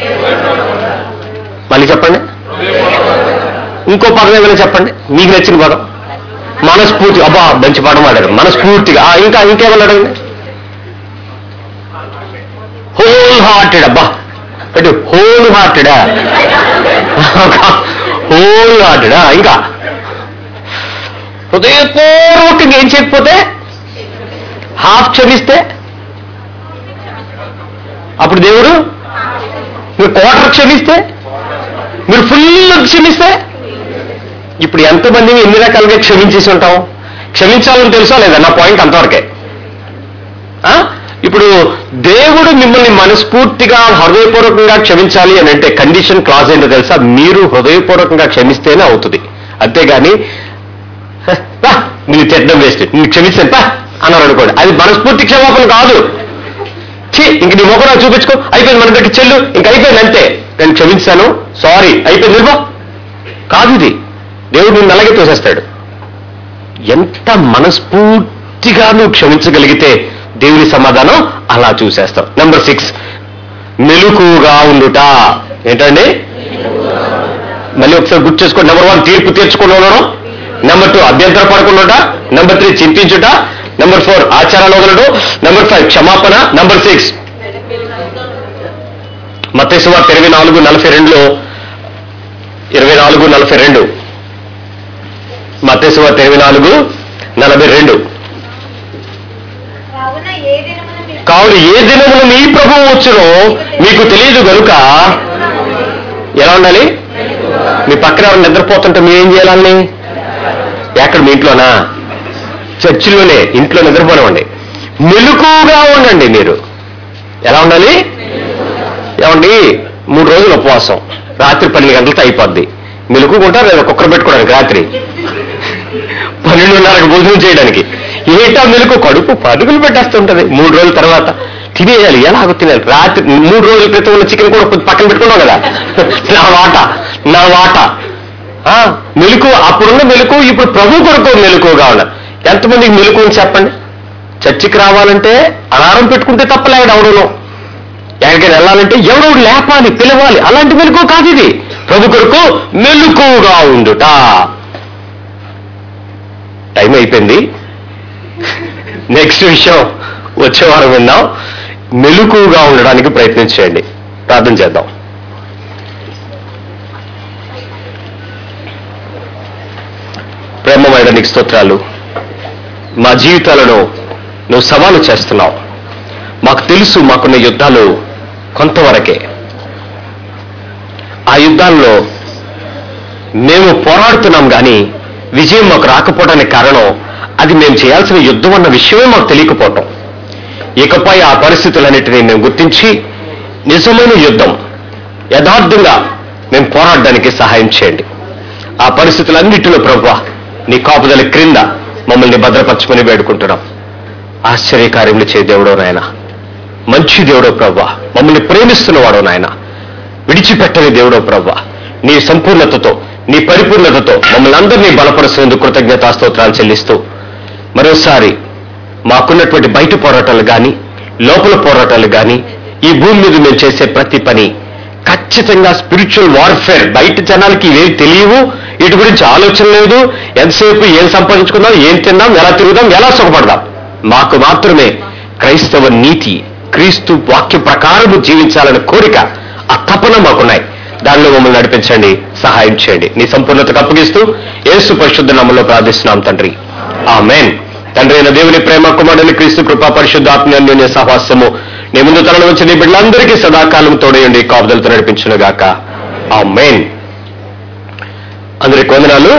Speaker 1: మళ్ళీ చెప్పండి ఇంకో పదం ఏమైనా చెప్పండి మీకు నచ్చిన పదం మనస్ఫూర్తి అబ్బా మంచి పాఠం ఆడారు మనస్ఫూర్తిగా ఆ, ఇంకా ఇంకేమన్నా అడగండి హోల్ హార్టెడ్ అబ్బా అంటే హోల్ హార్టెడా హోల్ హార్టెడా ఇంకా హృదయపూర్వకంగా ఏం చేయకపోతే హాఫ్ క్షమిస్తే అప్పుడు దేవుడు మీరు క్వార్టర్ క్షమిస్తే మీరు ఫుల్ క్షమిస్తే ఇప్పుడు ఎంతమందిని ఎన్ని రకాలుగా క్షమించేసి ఉంటాం క్షమించాలని తెలుసా లేదా నా పాయింట్ అంతవరకే ఆ? ఇప్పుడు దేవుడు మిమ్మల్ని మనస్ఫూర్తిగా హృదయపూర్వకంగా క్షమించాలి అని అంటే కండిషన్ క్లాజ్ ఏంటో తెలుసా మీరు హృదయపూర్వకంగా క్షమిస్తేనే అవుతుంది అంతేగాని "హ, పా, నేను తిట్టడం వేస్ట్ నేను క్షమిస్తాను పా అన్నారు అనుకోండి అది మనస్ఫూర్తి క్షమాపణ కాదు ఛీ ఇంక నీ మొక్క నాకు చూపించుకో అయిపోయింది మన దగ్గర చెల్లు ఇంక అయిపోయింది అంతే నేను క్షమించాను సారీ అయిపోయింది నిల్వ కాదు ఇది దేవుడు నిన్ను అలాగే తోసేస్తాడు ఎంత మనస్ఫూర్తిగా నువ్వు క్షమించగలిగితే దేవుని సమాధానం అలా చూసేస్తావు నెంబర్ సిక్స్ మెలుకుగా ఉండుట ఏంటండి మళ్ళీ ఒకసారి గుర్తు చేసుకోండి నెంబర్ వన్ తీర్పు తీర్చుకుని ఉండడం నెంబర్ టూ అభ్యంతర పడకుండా నెంబర్ త్రీ చింతించుట నెంబర్ ఫోర్ ఆచారాలు వదలడం నెంబర్ ఫైవ్ క్షమాపణ నెంబర్ సిక్స్ మతేశ్వార్త ఇరవై నాలుగు నలభై రెండులో ఇరవై నాలుగు నలభై రెండు మతేశ్వార్త ఇరవై నాలుగు నలభై రెండు
Speaker 2: కావున ఏ దినమున మీరు
Speaker 1: కావున ఏ దినమున మీ ప్రభువు వచ్చునో మీకు తెలియదు గనుక ఎలా ఉండాలి మీ పక్కన ఎవరు నిద్రపోతుంటే మీరు ఏం చేయాలని ఎక్కడ మీ ఇంట్లోనా చర్చిలోనే ఇంట్లో నిద్రపోనివ్వండి మెలకుగా ఉండండి మీరు ఎలా ఉండాలి ఏమండి మూడు రోజులు ఉపవాసం రాత్రి పన్నెండు గంటలతో అయిపోద్ది మెలుకుంటారు లేదా కుక్కర్ పెట్టుకోవడానికి రాత్రి పన్నెండున్నరకు భోజనం చేయడానికి ఏటా మెలకు కడుపు పరుగులు పెట్టేస్తుంటది మూడు రోజుల తర్వాత తినేయాలి ఎలాగో తినాలి రాత్రి మూడు రోజుల క్రితం ఉన్న చికెన్ కూడా కొంచెం పక్కన పెట్టుకున్నావు కదా నా వాట నా వాట ఆ, మెలకు అప్పుడున్న మెలకు ఇప్పుడు ప్రభు కొరకు మెలకుగా ఉన్నారు ఎంతమందికి మెలకు అని చెప్పండి చర్చికి రావాలంటే అలారం పెట్టుకుంటే తప్పలేడు ఎవడను ఎక్కడికి వెళ్ళాలంటే ఎవడో ఒకడు లేపాలి పిలవాలి అలాంటి మెలకు కాదు ఇది ప్రభు కొరకు మెలకుగా ఉండుట టైం అయిపోయింది నెక్స్ట్ విషయం వచ్చే వారం విందాం మెలకుగా ఉండడానికి ప్రయత్నం చేయండి ప్రార్థన చేద్దాం ప్రేమమైన నీకు స్తోత్రాలు మా జీవితాలను నువ్వు సవాలు చేస్తున్నావు మాకు తెలుసు మాకున్న యుద్ధాలు కొంతవరకే ఆ యుద్ధాల్లో మేము పోరాడుతున్నాం కానీ విజయం మాకు రాకపోవడానికి కారణం అది మేము చేయాల్సిన యుద్ధం అన్న విషయమే మాకు తెలియకపోవటం ఇకపై ఆ పరిస్థితులన్నిటినీ మేము గుర్తించి నిజమైన యుద్ధం యథార్థంగా మేము పోరాడడానికి సహాయం చేయండి ఆ పరిస్థితులన్నిటిలో ప్రభు నీ కాపుదల క్రింద మమ్మల్ని భద్రపరచుకొని వేడుకుంటున్నాం ఆశ్చర్యకార్యములు చే దేవుడో నాయన మంచి దేవుడో ప్రభు మమ్మల్ని ప్రేమిస్తున్నవాడో నాయన విడిచిపెట్టని దేవుడో ప్రభు నీ సంపూర్ణతతో నీ పరిపూర్ణతతో మమ్మల్ని అందరినీ బలపరుస్తున్నందుకు కృతజ్ఞతా స్తోత్రాలు చెల్లిస్తూ మరోసారి మాకున్నటువంటి బయట పోరాటాలు కానీ లోపల పోరాటాలు కానీ ఈ భూమి మీద మేము చేసే ప్రతి పని ఖచ్చితంగా స్పిరిచువల్ వార్ఫేర్ బయట జనాలకి ఇవేవి తెలియవు వీటి గురించి ఆలోచన లేదు ఎంతసేపు ఏం సంపాదించుకుందాం ఏం తిందాం ఎలా తిరుగుదాం ఎలా సుఖపడదాం మాకు మాత్రమే క్రైస్తవ నీతి క్రీస్తు వాక్య ప్రకారము జీవించాలనే కోరిక ఆ తపన మాకున్నాయి దానిలో మమ్మల్ని నడిపించండి సహాయం చేయండి నీ సంపూర్ణతకు అప్పగిస్తూ యేసు పరిశుద్ధ నామంలో ప్రార్థిస్తున్నాం తండ్రి ఆమెన్ తండ్రి అయిన దేవుని ప్రేమ కుమారుని క్రీస్తు కృపా పరిశుద్ధాత్మ అన్యోన్య సహవాసము నీ ముందు తరలి వచ్చిన ఈ బిడ్డలందరికీ సదాకాలం తోడయండి కాపుదలతో నడిపించునుగాక ఆ మెయిన్ అందరికి వందనాలు